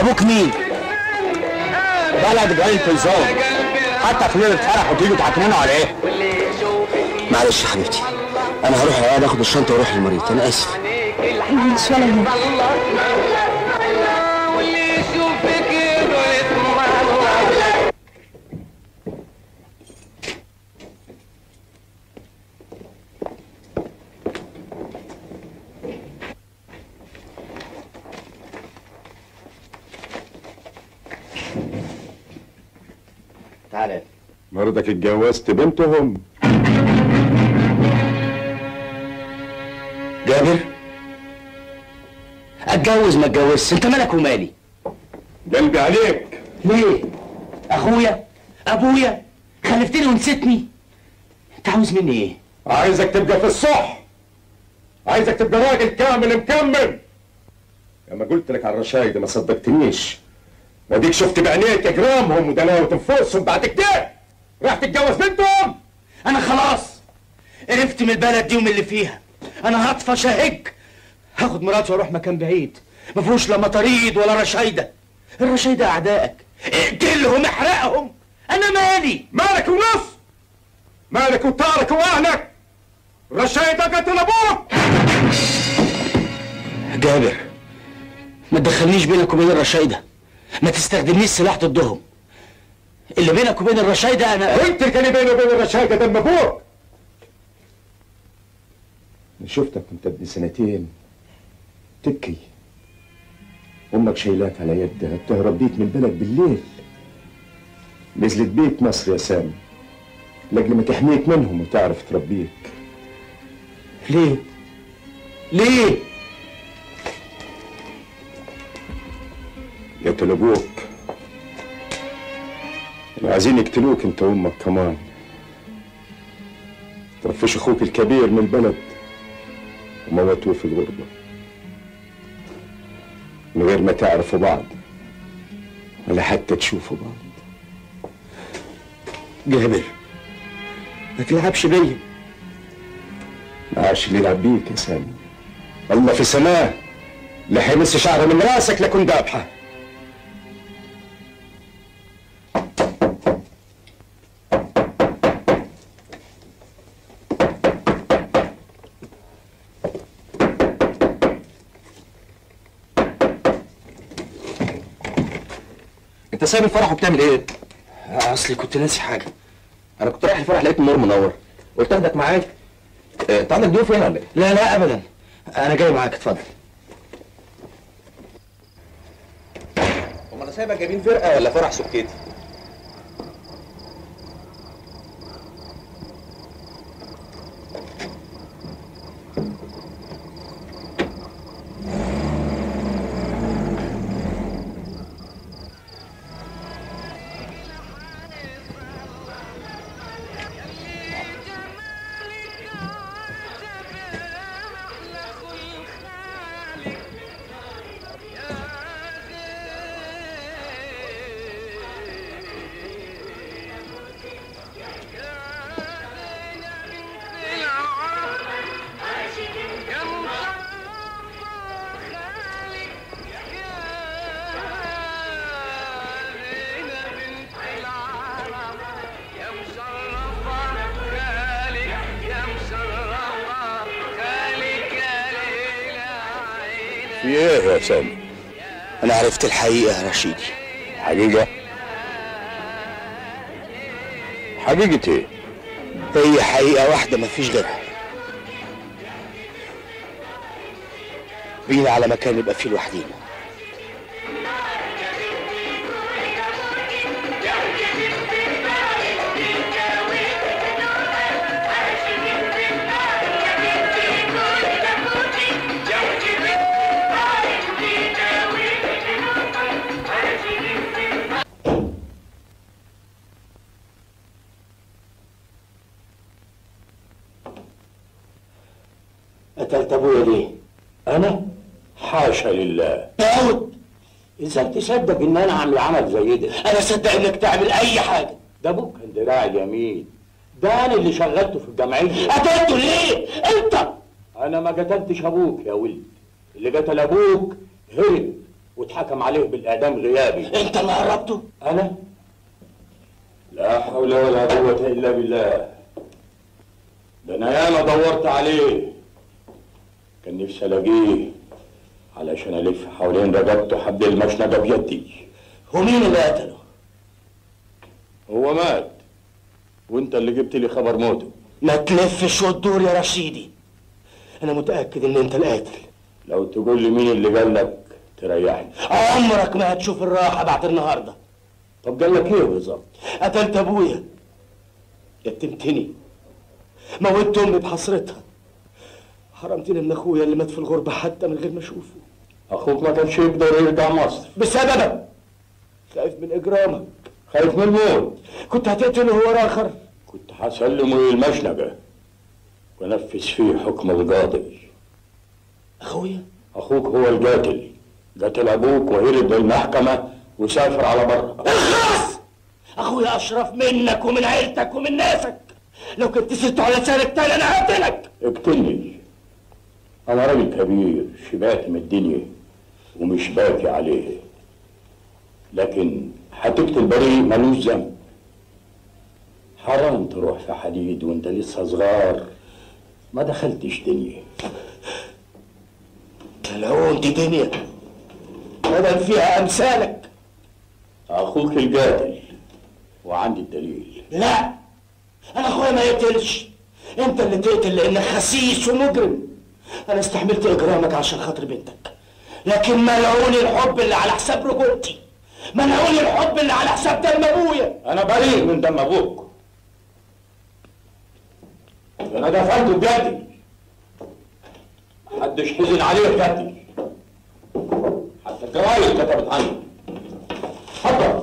ابوك مين بلد عيلة نظام حتى في ليله فرح وتيجوا تعتمدوا على ايه معلش يا حبيبتي انا هروح العياده اخد الشنطه واروح للمريض انا اسف مش ولا يهمك تعالى مرضك اتجوزت بنتهم جابر اتجوز ما اتجوزش انت مالك ومالي قلبي عليك ليه اخويا ابويا خلفتني ونسيتني انت عاوز مني ايه عايزك تبقى في الصح عايزك تبقى راجل كامل مكمل لما قلت لك على الرشايد ما صدقتنيش واديك شفت بعينيك اجرامهم ودناوة انفسهم بعد كده راح تتجوز بنتهم انا خلاص قرفت من البلد دي ومن اللي فيها انا هطفش اهج هاخد مراتي واروح مكان بعيد ما فيهوش لا مطاريد ولا رشايده الرشايده اعدائك اقتلهم احرقهم انا مالي مالك ونص مالك وطارك واهلك رشايد قتل ابوك جابر ما تدخلنيش بينك وبين الرشايده ما تستخدمنيش سلاح ضدهم اللي بينك وبين الرشايده انا وانت اللي كان بيني وبين الرشايده دم ابوك أنا شفتك وانت ابن سنتين تبكي امك شايلاك على يدها بتهرب بيك من البلد بالليل نزلت بيك مصر يا سامي لاجل ما تحميك منهم وتعرف تربيك ليه ليه قتلوا ابوك كانوا عايزين يقتلوك انت وامك كمان طفش اخوك الكبير من البلد وموتوه في الغربة من غير ما تعرفوا بعض ولا حتى تشوفوا بعض جابر ما تلعبش بيا ما عادش اللي يلعب بيك يا سامي الله في سماه لا حيمس شعره من راسك لكن دابحه انت سايب الفرح وبتعمل ايه؟ اصلي كنت ناسي حاجه انا كنت رايح الفرح لقيت النور منور قلت اخدك معاك اه، انت عندك ضيوف هنا ولا ايه؟ لا لا ابدا انا جاي معاك اتفضل امال انا سايبك جايبين فرقه ولا فرح سكيتي؟ في ايه يا سامي؟ انا عرفت الحقيقه يا رشيدي حقيقة؟ حقيقة ايه؟ هي حقيقه واحده مفيش غيرها بينا على مكان نبقى فيه لوحدينا قتلت ابويا ليه؟ انا؟ حاشا لله داود ازاي تصدق ان انا اعمل عمل زي ده؟ انا اصدق انك تعمل اي حاجه ده ابوك كان دراع يمين ده انا اللي شغلته في الجمعيه قتلته ليه؟ انت انا ما قتلتش ابوك يا ولد اللي قتل ابوك هرب واتحكم عليه بالاعدام غيابي انت اللي هربته انا لا حول ولا قوة الا بالله ده انا ياما دورت عليه كان نفسي الاقيه علشان الف حوالين رقبته حبل المشنقة بيدي ومين اللي قتله هو مات وانت اللي جبت لي خبر موته ما تلفش وتدور يا رشيدي انا متاكد ان انت القاتل لو تقول لي مين اللي قال لك تريحني عمرك ما هتشوف الراحه بعد النهارده طب قال لك ايه بالظبط قتلت ابويا يتمتني موتت امي بحسرتها حرمتني من اخويا اللي مات في الغربه حتى من غير ما اشوفه اخوك ما كانش يقدر يرجع مصر بسببك خايف من اجرامك خايف من الموت كنت هتقتله هو اخر كنت هسلمه للمشنقة ونفذ فيه حكم القاضي اخويا اخوك هو القاتل قتل ابوك وهرب للمحكمة وسافر على بره اخلص اخويا اشرف منك ومن عيلتك ومن ناسك لو كنت سرت على لسانك تاني انا هقتلك اقتلني انا راجل كبير شبعت من الدنيا ومش باكي عليه لكن هتقتل بريء ملوش ذنب حرام تروح في حديد وانت لسه صغار ما دخلتش دنيا ملعون دي دنيا بدل فيها امثالك اخوك القاتل وعندي الدليل لا انا اخويا ما يقتلش انت اللي تقتل لانك خسيس ومجرم انا استحملت اجرامك عشان خاطر بنتك لكن ملعون الحب اللي على حساب رجولتي ملعون الحب اللي على حساب دم ابويا انا بريء من دم ابوك انا دفعته بجدي محدش حزن عليه بجدي حتى الجرايد كتبت عنه اتفضل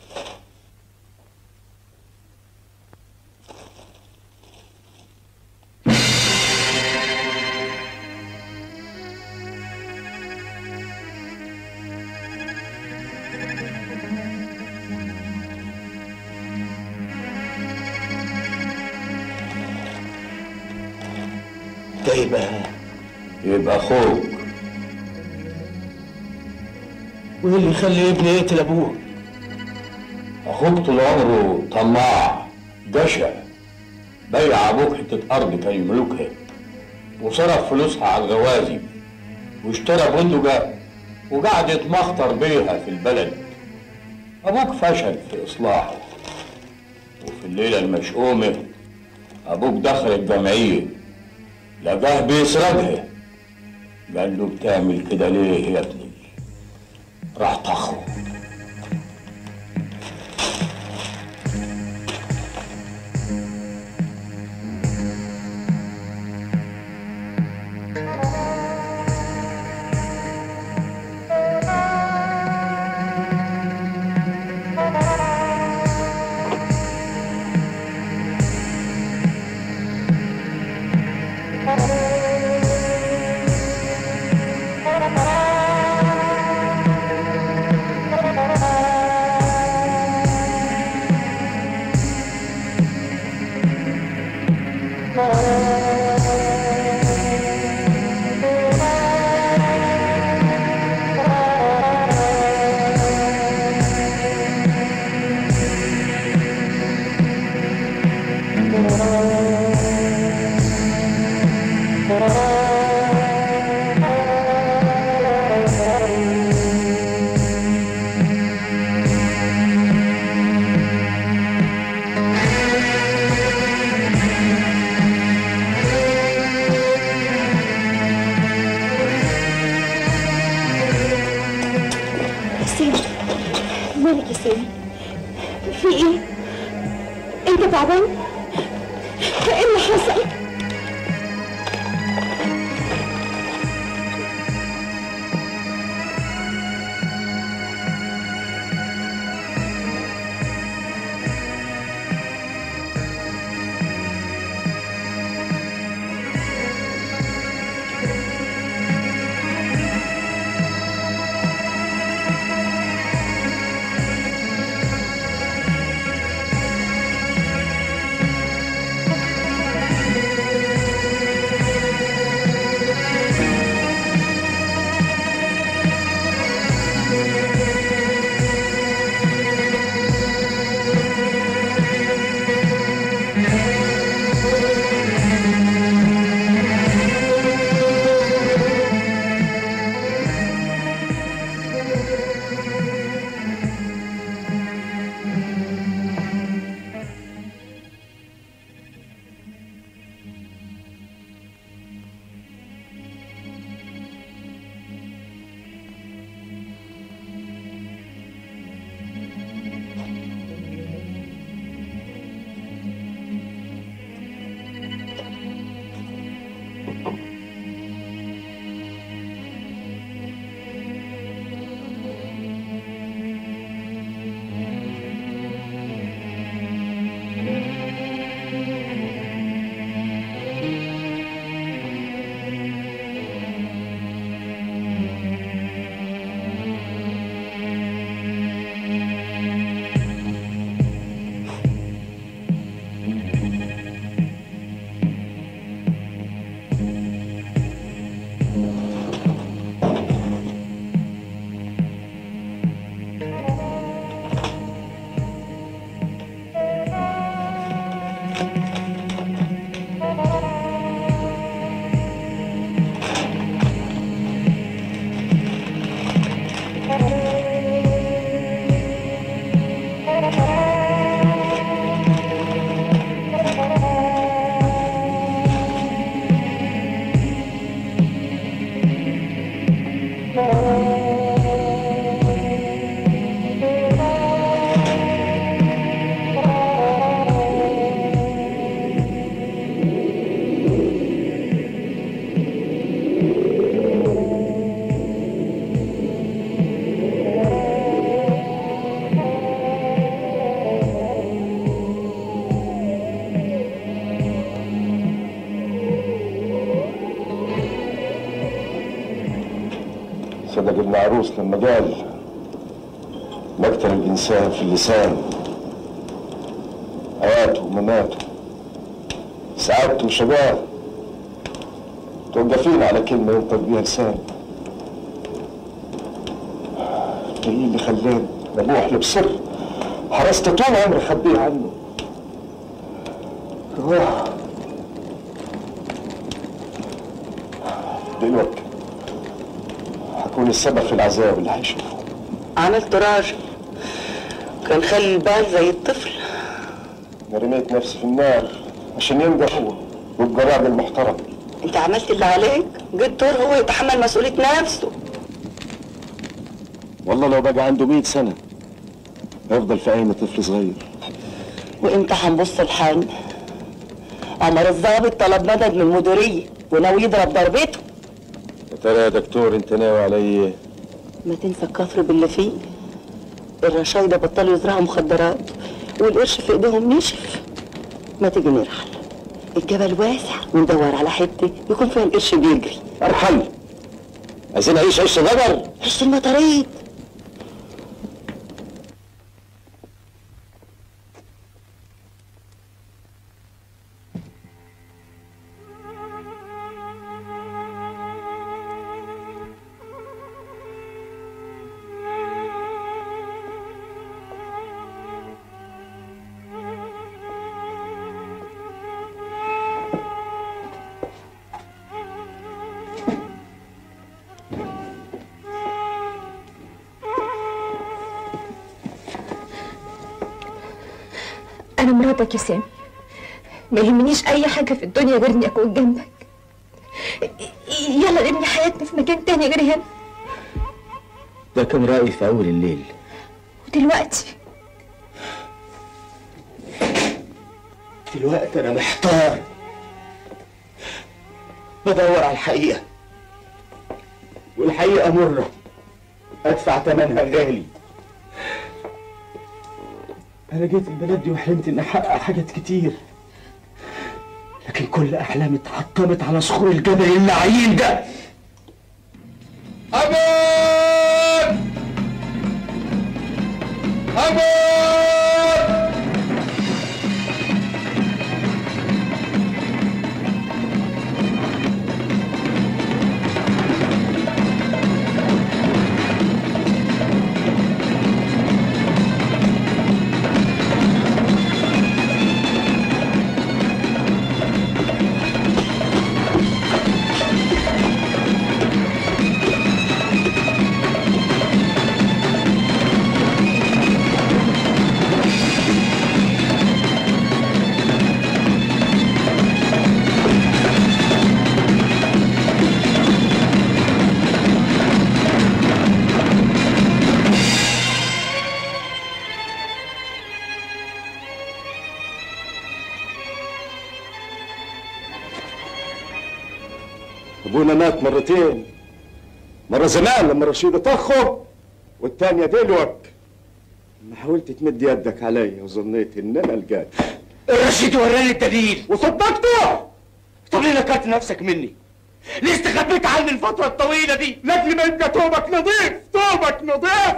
ده يبقى يبقى اخوك وايه اللي يخلي ابني يقتل ابوه اخوك طول عمره طماع جشع بيع ابوك حته ارض كان يملكها وصرف فلوسها على الغوازي واشترى بندقه وقعد يتمخطر بيها في البلد ابوك فشل في اصلاحه وفي الليله المشؤومه ابوك دخل الجمعيه لقاه بيسرقها قال له بتعمل كده ليه يا ابني راح طخه حسين مالك يا سامي في ايه انت تعبان ايه اللي حصل ابن عروس لما قال مقتل الإنسان في اللسان حياته ومماته سعادته وشقاه توقفين على كلمة ينطق بيها لسان ده إيه اللي خلاني ببوح له بسر حرست طول عمري خبيه عنه روح دلوقتي هكون السبب في العذاب اللي هيشوفه عملت راجل كان خلي البال زي الطفل انا رميت نفسي في النار عشان ينجح هو ويبقى راجل محترم انت عملت اللي عليك جيت دور هو يتحمل مسؤولية نفسه والله لو بقى عنده 100 سنة هيفضل في عين طفل صغير وامتى هنبص لحالنا عمر الضابط طلب مدد من المديرية وناوي يضرب ضربته يا ترى يا دكتور انت ناوي على ايه؟ ما تنسى الكفر باللي فيه الرشايدة بطلوا يزرعوا مخدرات والقرش في ايديهم نشف ما تيجي نرحل الجبل واسع وندور على حتة يكون فيها القرش بيجري ارحل عايزين نعيش عيش غدر عيش المطاريد أنا مراتك يا سامي ما يهمنيش أي حاجة في الدنيا غير إني أكون جنبك يلا نبني حياتنا في مكان تاني غير هنا ده كان رأيي في أول الليل ودلوقتي دلوقتي انا محتار بدور على الحقيقة والحقيقة مرة ادفع ثمنها غالي انا جيت البلد دي وحلمت اني احقق حاجات كتير لكن كل احلامي اتحطمت على صخور الجبل اللعين ده أمر أمر ابونا مات مرتين مرة زمان لما رشيد طخه والتانية دلوك لما حاولت تمد يدك عليا وظنيت ان انا الجاد الرشيد وراني الدليل وصدقته طب ليه نكرت نفسك مني ليه استخبيت عني الفترة الطويلة دي لاجل ما يبقى توبك نظيف توبك نظيف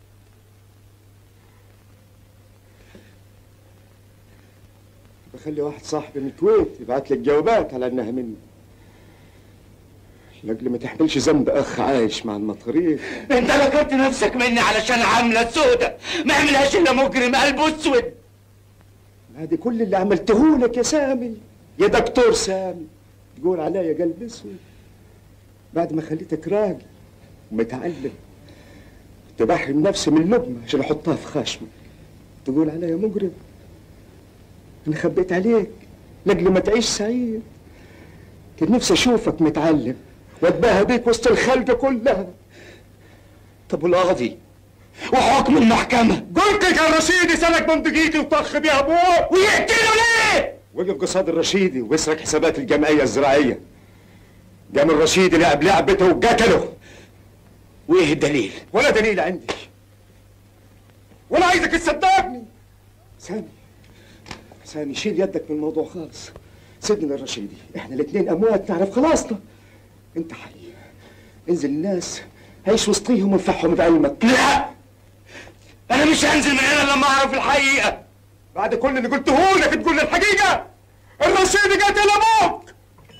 بخلي واحد صاحبي من الكويت يبعت لك جوابات على انها مني لاجل ما تحملش ذنب اخ عايش مع المطاريد انت نكرت نفسك مني علشان عاملة سودة ما عملهاش الا مجرم قلبه اسود هذه كل اللي عملته لك يا سامي يا دكتور سامي تقول عليا قلب اسود بعد ما خليتك راجل ومتعلم كنت بحرم نفسي من لقمه عشان احطها في خشمي تقول عليا مجرم انا خبيت عليك لاجل ما تعيش سعيد كان نفسي اشوفك متعلم واتباهى بيك وسط الخلق كلها طب والقاضي وحكم المحكمة قلت لك الرشيدي سلك بندقيتي وطخ بيها ابوه ويقتله ليه؟ وقف قصاد الرشيدي ويسرق حسابات الجمعية الزراعية قام الرشيدي لعب لعبته وقتله وايه الدليل؟ ولا دليل عندي ولا عايزك تصدقني سامي سامي شيل يدك من الموضوع خالص سيبنا الرشيدي احنا الاثنين اموات نعرف خلاصنا انت حي انزل الناس عيش وسطيهم وانفعهم بعلمك لا انا مش هنزل من هنا لما اعرف الحقيقه بعد كل اللي قلته لك تقول لي الحقيقه الرشيد قتل ابوك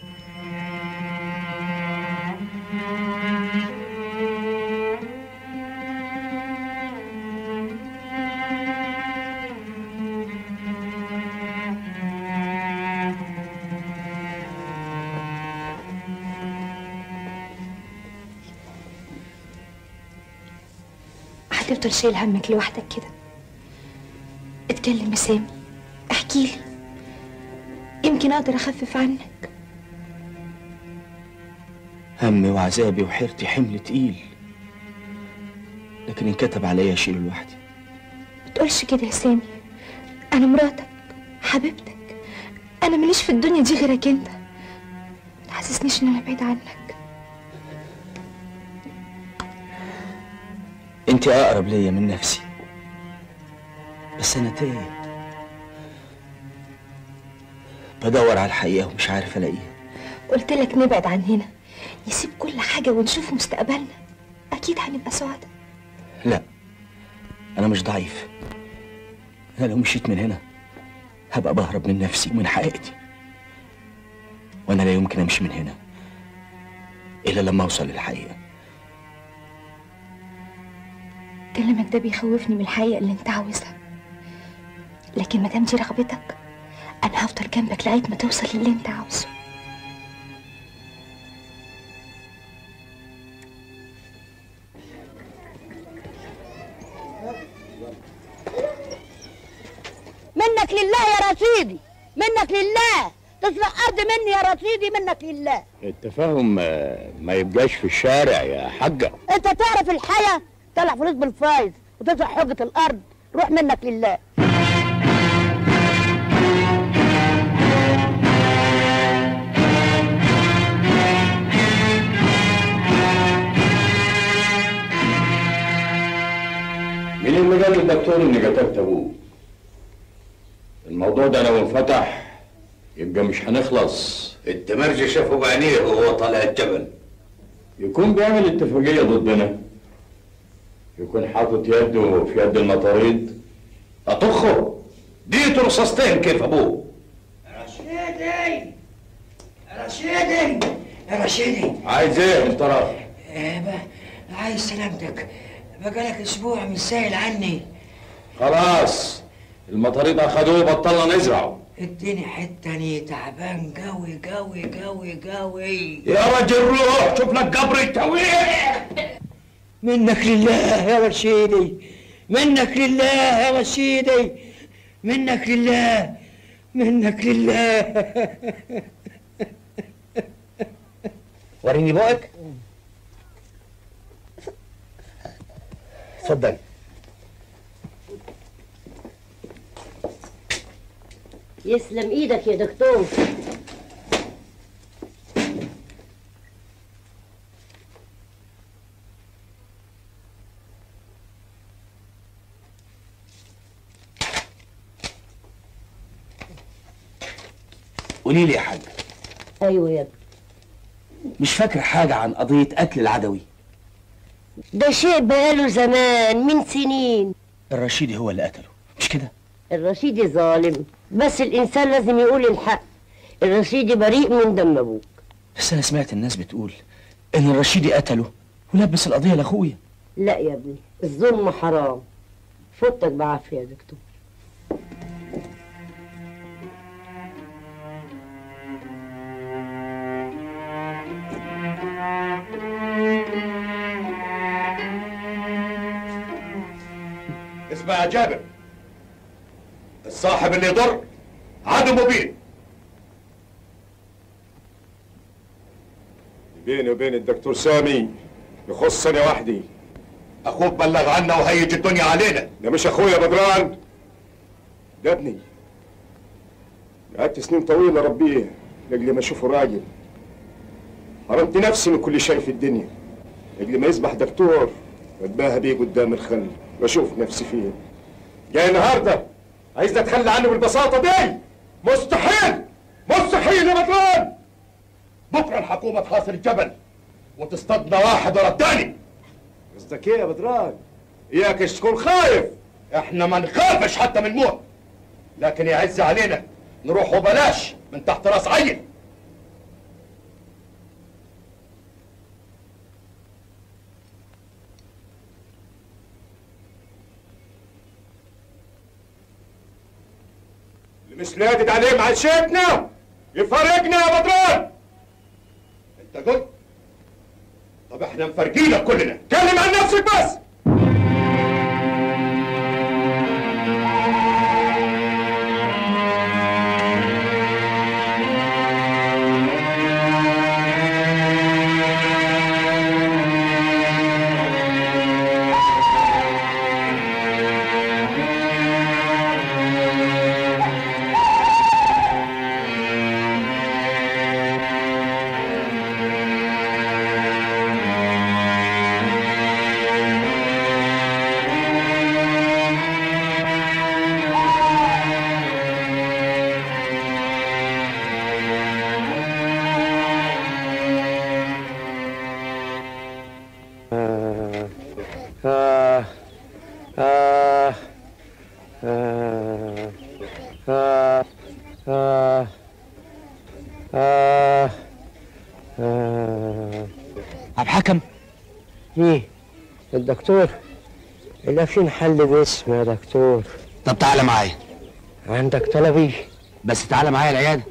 هتفضل شايل همك لوحدك كده اتكلم يا سامي احكي لي يمكن اقدر اخفف عنك همي وعذابي وحيرتي حمل تقيل لكن انكتب عليا اشيله لوحدي ما تقولش كده يا سامي انا مراتك حبيبتك انا ماليش في الدنيا دي غيرك انت ما تحسسنيش ان انا بعيد عنك انت اقرب ليا من نفسي بس انا تايه بدور على الحقيقه ومش عارف الاقيها قلت لك نبعد عن هنا نسيب كل حاجة ونشوف مستقبلنا أكيد هنبقى سعداء لا انا مش ضعيف انا لو مشيت من هنا هبقى بهرب من نفسي ومن حقيقتي وانا لا يمكن امشي من هنا الا لما اوصل للحقيقه كلامك ده بيخوفني من الحقيقة اللي انت عاوزها لكن مادام دي رغبتك أنا هفضل جنبك لغاية ما توصل للي انت عاوزه منك لله يا رشيدي منك لله تسرق ارض مني يا رشيدي منك لله التفاهم آه، ما يبقاش في الشارع يا حاجة انت تعرف الحياه طلع فلوس بالفايز وتسرق حجه الارض روح منك لله مين اللي قال للدكتور اني قتلت ابوه؟ الموضوع ده لو انفتح يبقى مش هنخلص التمرجي شافه بعينيه وهو طالع الجبل يكون بيعمل اتفاقية ضدنا يكون حاطط يده في يد المطاريد اطخه ديت رصاصتين كيف ابوه رشيدي رشيدي يا رشيدي عايز ايه انت راجل؟ آه، ب- عايز سلامتك بقالك اسبوع مش سائل عني خلاص المطاريد اخدوه بطلنا نزرعه اديني حته اني تعبان قوي قوي قوي قوي يا رجل روح شوف لك قبر التويع منك لله يا رشيدي منك لله يا رشيدي منك لله منك لله وريني بقك اتفضل يسلم ايدك يا دكتور قولي لي يا حاج ايوه يا ابني مش فاكر حاجه عن قضيه قتل العدوي ده شيء بقاله زمان من سنين الرشيدي هو اللي قتله مش كده الرشيدي ظالم بس الانسان لازم يقول الحق الرشيدي بريء من دم ابوه بس انا سمعت الناس بتقول ان الرشيدي قتله ولبس القضيه لاخويا لا يا ابني الظلم حرام فوتك بعافيه يا دكتور اسمع يا جابر الصاحب اللي يضر عدو مبين بيني وبين الدكتور سامي يخصني وحدي اخوك بلغ عنا وهيج الدنيا علينا ده مش اخويا بدران ده ابني قعدت سنين طويلة ربيه لاجل ما اشوفه راجل حرمت نفسي من كل شيء في الدنيا لاجل ما يصبح دكتور واتباهى بيه قدام الخل واشوف نفسي فيه جاي النهارده عايز اتخلى عنه بالبساطة دي مستحيل مستحيل يا بدران بكره الحكومه تحاصر الجبل وتصطادنا واحد ورا الثاني قصدك ايه يا بدران اياك تكون خايف احنا ما نخافش حتى من الموت لكن يعز علينا نروح وبلاش من تحت راس عين اللي مش لادد عليه معيشتنا يفارقنا يا بدران انت قلت طب احنا مفرقينك كلنا كلم عن نفسك بس آه آه آه آه آه آه آه آه عبد الحكم ايه الدكتور لا فين حل باسم يا دكتور طب تعالى معايا عندك طلبي بس تعالى معايا العياده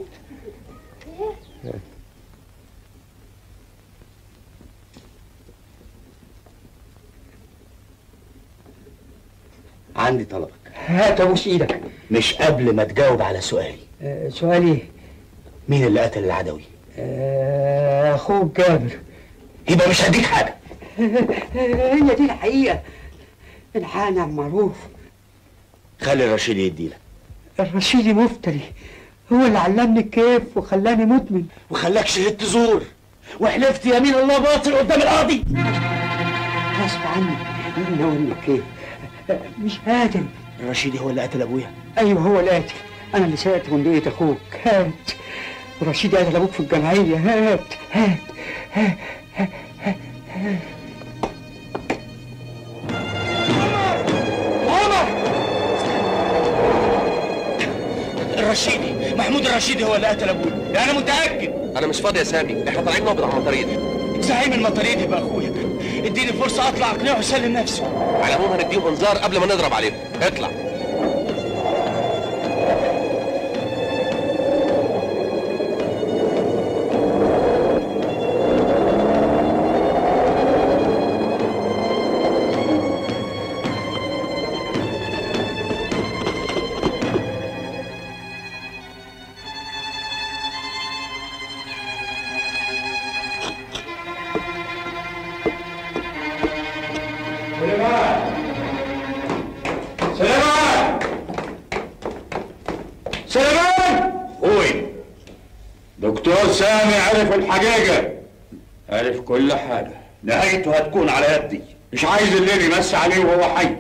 عندي طلبك هات ابوس ايدك مش قبل ما تجاوب على سؤالي آه سؤالي مين اللي قتل العدوي آه اخوك جابر يبقى مش هديك حاجه هي دي الحقيقة الحانة معروف خلي الرشيد يديلك الرشيدي مفتري هو اللي علمني الكيف وخلاني مدمن وخلاك شهدت زور وحلفت يمين الله باطل قدام القاضي غصب عني انا اقول لك ايه مش قادر الرشيدي هو اللي قتل ابويا ايوه هو اللي قاتل انا اللي سرقت من بيت اخوك هات ورشيد قتل ابوك في الجمعيه هات هات هات هات هات, هات. الرشيدي محمود الرشيدي هو اللي قتل ابويا انا متاكد انا مش فاضي يا سامي احنا طالعين نقبض على المطاريد زعيم المطاريد يبقى اخويا اديني فرصه اطلع اقنعه واسلم نفسه على العموم هنديهم انذار قبل ما نضرب عليهم اطلع سليمان سليمان سليمان اخوي دكتور سامي عرف الحقيقة عرف كل حاجة نهايته هتكون على يدي مش عايز الليل يمس عليه وهو حي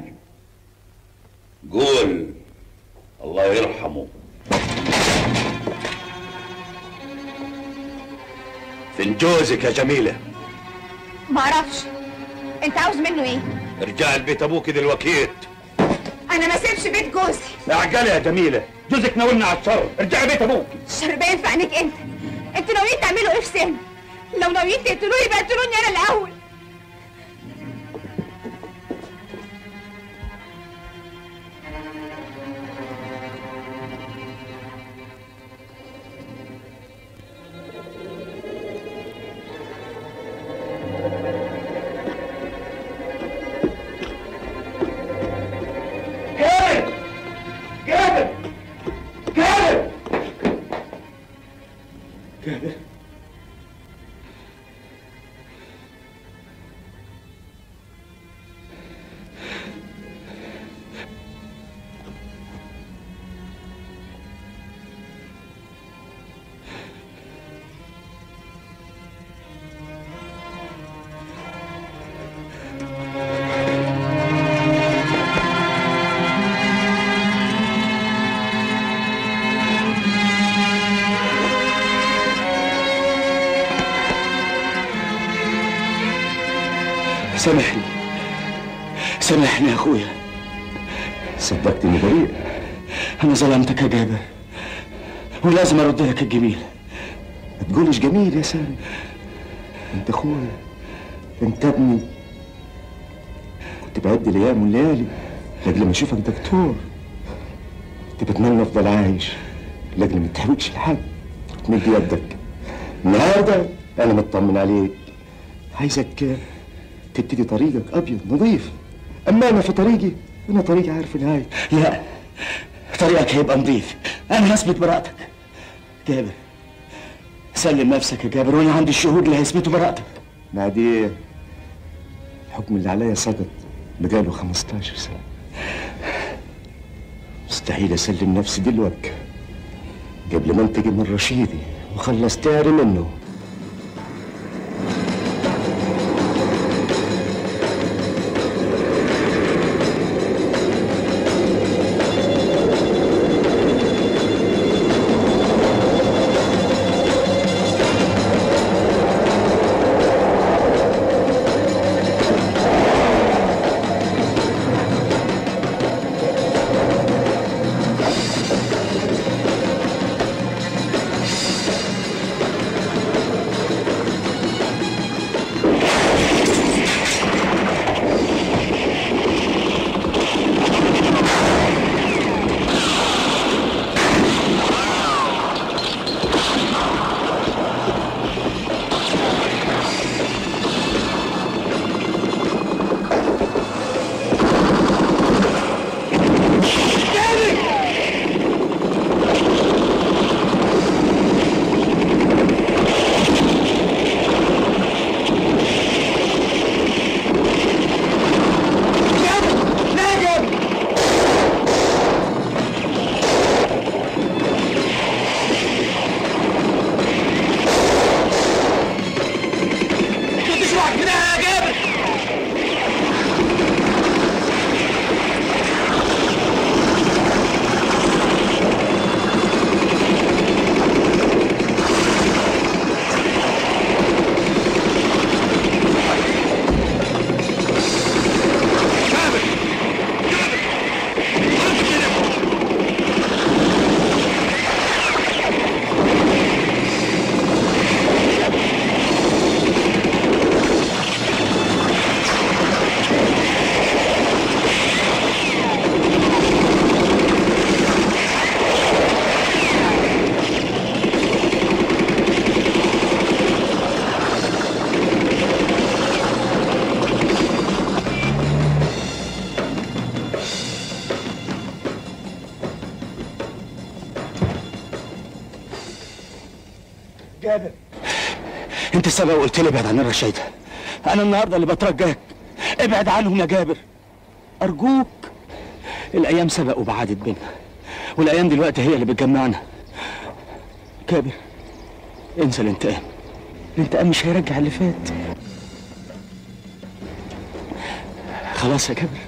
قول الله يرحمه فين جوزك يا جميلة معرفش انت عاوز منه ايه ارجع البيت ابوك دلوقتي انا ما سيبش بيت جوزي اعجلي يا جميلة جوزك ناولنا على الشر ارجعي بيت ابوك الشر باين في عينيك انت انتوا ناويين تعملوا ايه في سامي لو ناويين تقتلوني يبقى اقتلوني انا الاول جابر جابر جابر جابر سامحني سامحني يا اخويا صدقتني بريء انا ظلمتك يا جابر ولازم ارد لك الجميل ما تقولش جميل يا سامي انت اخويا انت ابني كنت بعد الايام والليالي لاجل ما اشوفك دكتور كنت بتمنى افضل عايش لاجل ما تحوجش لحد تمد يدك النهارده انا مطمن عليك عايزك تبتدي طريقك ابيض نظيف اما انا في طريقي انا طريقي عارف نهاية لا طريقك هيبقى نظيف انا هثبت براءتك جابر سلم نفسك يا جابر وانا عندي الشهود اللي هيثبتوا براءتك بعد ايه الحكم اللي عليا سقط بقاله 15 سنة مستحيل اسلم نفسي دلوقتي قبل ما انتقم من رشيدي وخلص تاري منه جابر انت السبب قلت لي ابعد عن الرشايدة انا النهارده اللي بترجاك ابعد عنهم يا جابر ارجوك الايام سبق وبعدت بينا والايام دلوقتي هي اللي بتجمعنا جابر انسى الانتقام الانتقام مش هيرجع اللي فات خلاص يا جابر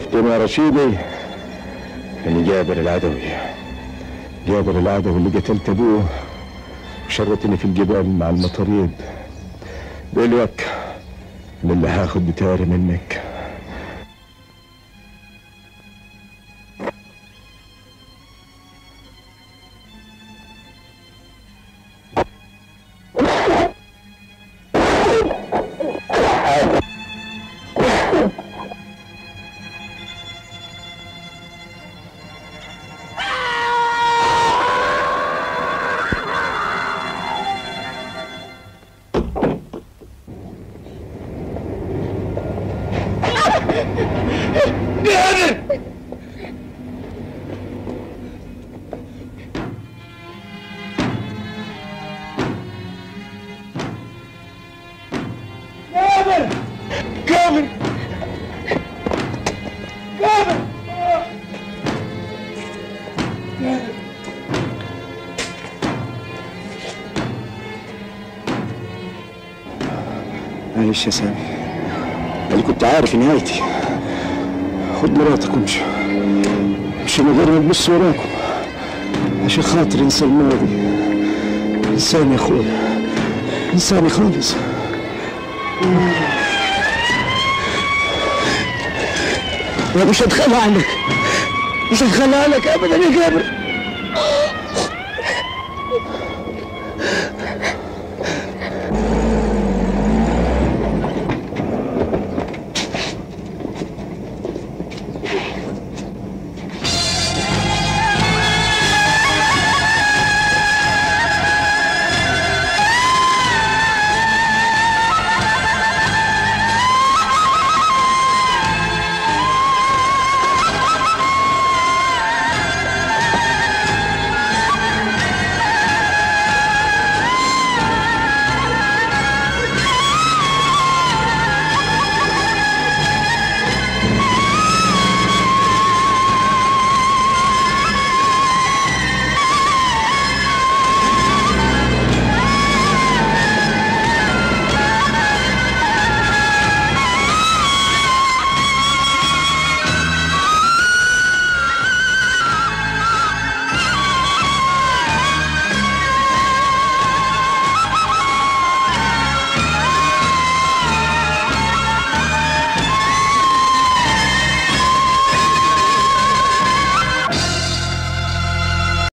عرفتم يا رشيدي اني جابر العدوي جابر العدوي اللي قتلت ابوه وشرتني في الجبال مع المطاريد دلوقتي أنا اللي هاخد بتاري منك جابر جابر جابر جابر معلش يا سامي انا كنت عارف نهايتي خد مراتك وامشي امشي من غير ما تبص وراكم عشان خاطر انسى الماضي انساني يا اخويا انساني خالص انا مش هتخلى عنك مش هتخلى عنك ابدا يا جابر